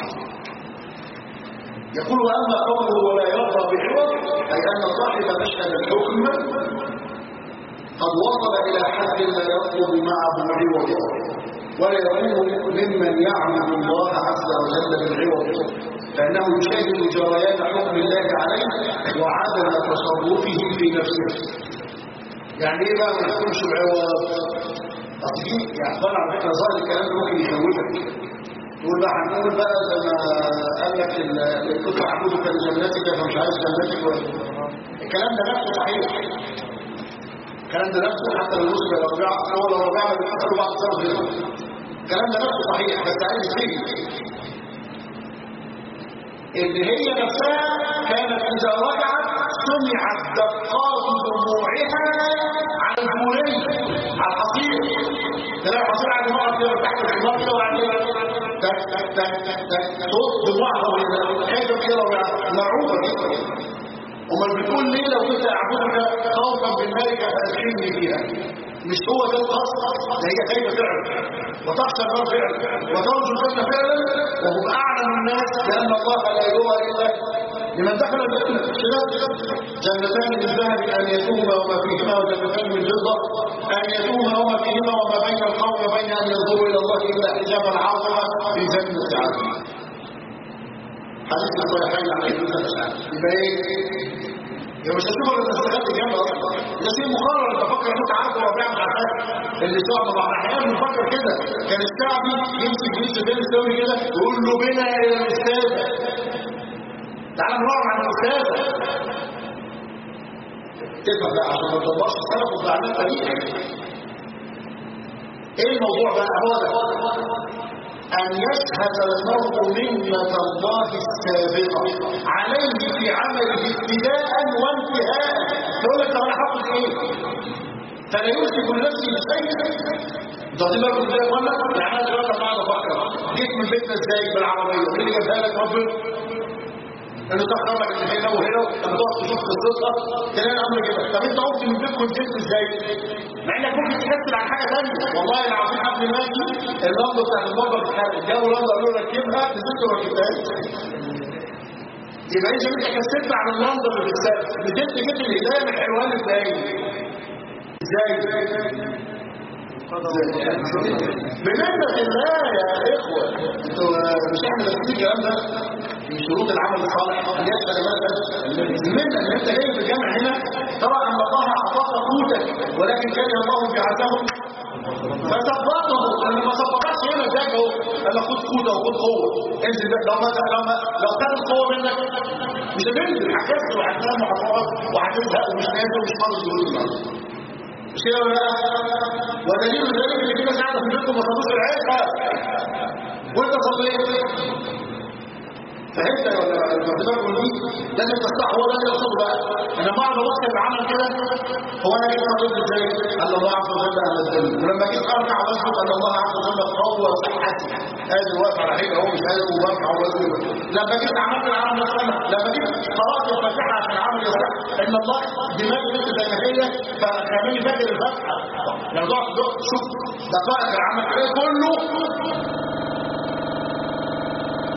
يقول واما قوله ولا يرضى بعوض اي ان صاحب مشهد الحكم قد وصل الى حد لا يطلب معه عوضا ولا يكون ممن يعبد الله عز وجل بالعوض فانه يشاهد جريان حكم الله عليه وعدم تصرفه في نفسه يعني ايه بقى ما يكونش بعوض اصلي يعني طبعا على فكره ظاهر الكلام ده ممكن يخوفك تقول بقى هنقول بقى زي ما قال لك كنت اعبدك لجنتك فمش عايز جنتك ولا الكلام ده نفسه صحيح الكلام ده نفسه حتى لو نصب الربيع هو لو ربيع ما بيفكروا بعض سنه غيره الكلام ده نفسه صحيح بس عايز تيجي اللي هي نفسها كانت اذا رجعت سمعت دقات دموعها على البولي على الحصير تلاقي الحصير عند المرأة كده تحت الحمار كده وعند تك تك تك تك تك صوت دموعها خايفة كده مرعوبة جدا امال بتقول ليه لو كنت اعبدك خوفا من مالك فادخلني فيها مش هو ده القصد ده هي خايفه فعلا وتخشى النار فعلا وترجو الجنه فعلا وهم اعلم الناس بان الله لا يرى الا لمن دخل الجنه جنتان من ذهب انيتهما وما فيهما وجنتان من فضه انيتهما وما فيهما وما بين القوم وبين ان ينظروا الى الله الا حجابا عظما في جنه عظيمه حديث الصالحين عن ابن الاشعري يبقى ايه يبقى مش هتشوف الا استغلت جنب اصلا ده شيء مقرر انت فكر انت عارف هو بيعمل حاجات اللي صعب بعض احيانا بنفكر كده كان الشعبي يمسك جيش بين الثوري كده ويقول له بنا الى الاستاذ تعالى نروح عن الاستاذ تفهم بقى عشان ما تدورش السلف وتعمل فريق ايه الموضوع بقى هو ده أن يشهد المرء منة الله السابقة عليه في عمله ابتداء وانتهاء تقول لك طب أنا حافظ إيه؟ فلا يمسك النفس بشيء انتوا واخدين بالكم ازاي يا اخوانا؟ يعني انا دلوقتي قاعد افكر جيت من بيتنا ازاي بالعربيه؟ مين اللي جابها لك ربنا؟ انه سخر لك اللي هنا وهنا لما تقعد تشوف قصتها تلاقي الامر كده طب انت قمت من بيتكم نزلت ازاي؟ مع انك ممكن تكسل عن حاجه ثانيه والله العظيم قبل ما اجي اللمبه بتاعت المطبخ اتحرقت جابوا لمبه قالوا لي ركبها نزلت وما ركبتهاش يبقى انت انت كسلت عن اللمبه اللي في السقف نزلت جبت الهدايه من حلوان ازاي؟ ازاي؟ بمنة الله يا إخوة انتوا مش احنا اللي الكلام ده من شروط العمل الصالح أن يسأل مثلا المنة ان انت جاي في الجامع هنا ترى ان الله اعطاك قوتك ولكن كان الله بعثه فثبته لما ما ثبتكش هنا ازاي اهو قال لك خد قوته وخد قوه انزل بقى لو ما لو ما لو خد القوه منك مش هتنزل هتكسر وهتنام وهتقعد وهتزهق ومش نازل ومش فاضي تقول النهارده مش كده ولا لا؟ ودليل ذلك ان في ناس قاعده في بيتكم ما صلوش العشاء وانت صليت فهمت ولا المعتبر دي لازم تصلح هو ده اللي يقصده بقى انا بعد ما وقت العمل كده هو انا جيت اقول ازاي قال الله عز وجل اهل الذنب ولما جيت ارجع واسجد قال الله عز وجل قوى صحتي ادي واقف على حيله اهو مش قادر وبرجع واسجد لما جيت عملت العمل نفسه لما جيت قرات الفاتحه عشان العمل يصح ان الله دماغي لسه زي ما هي فخليني فاكر الفاتحه لو تقعد شوف دقائق العمل كله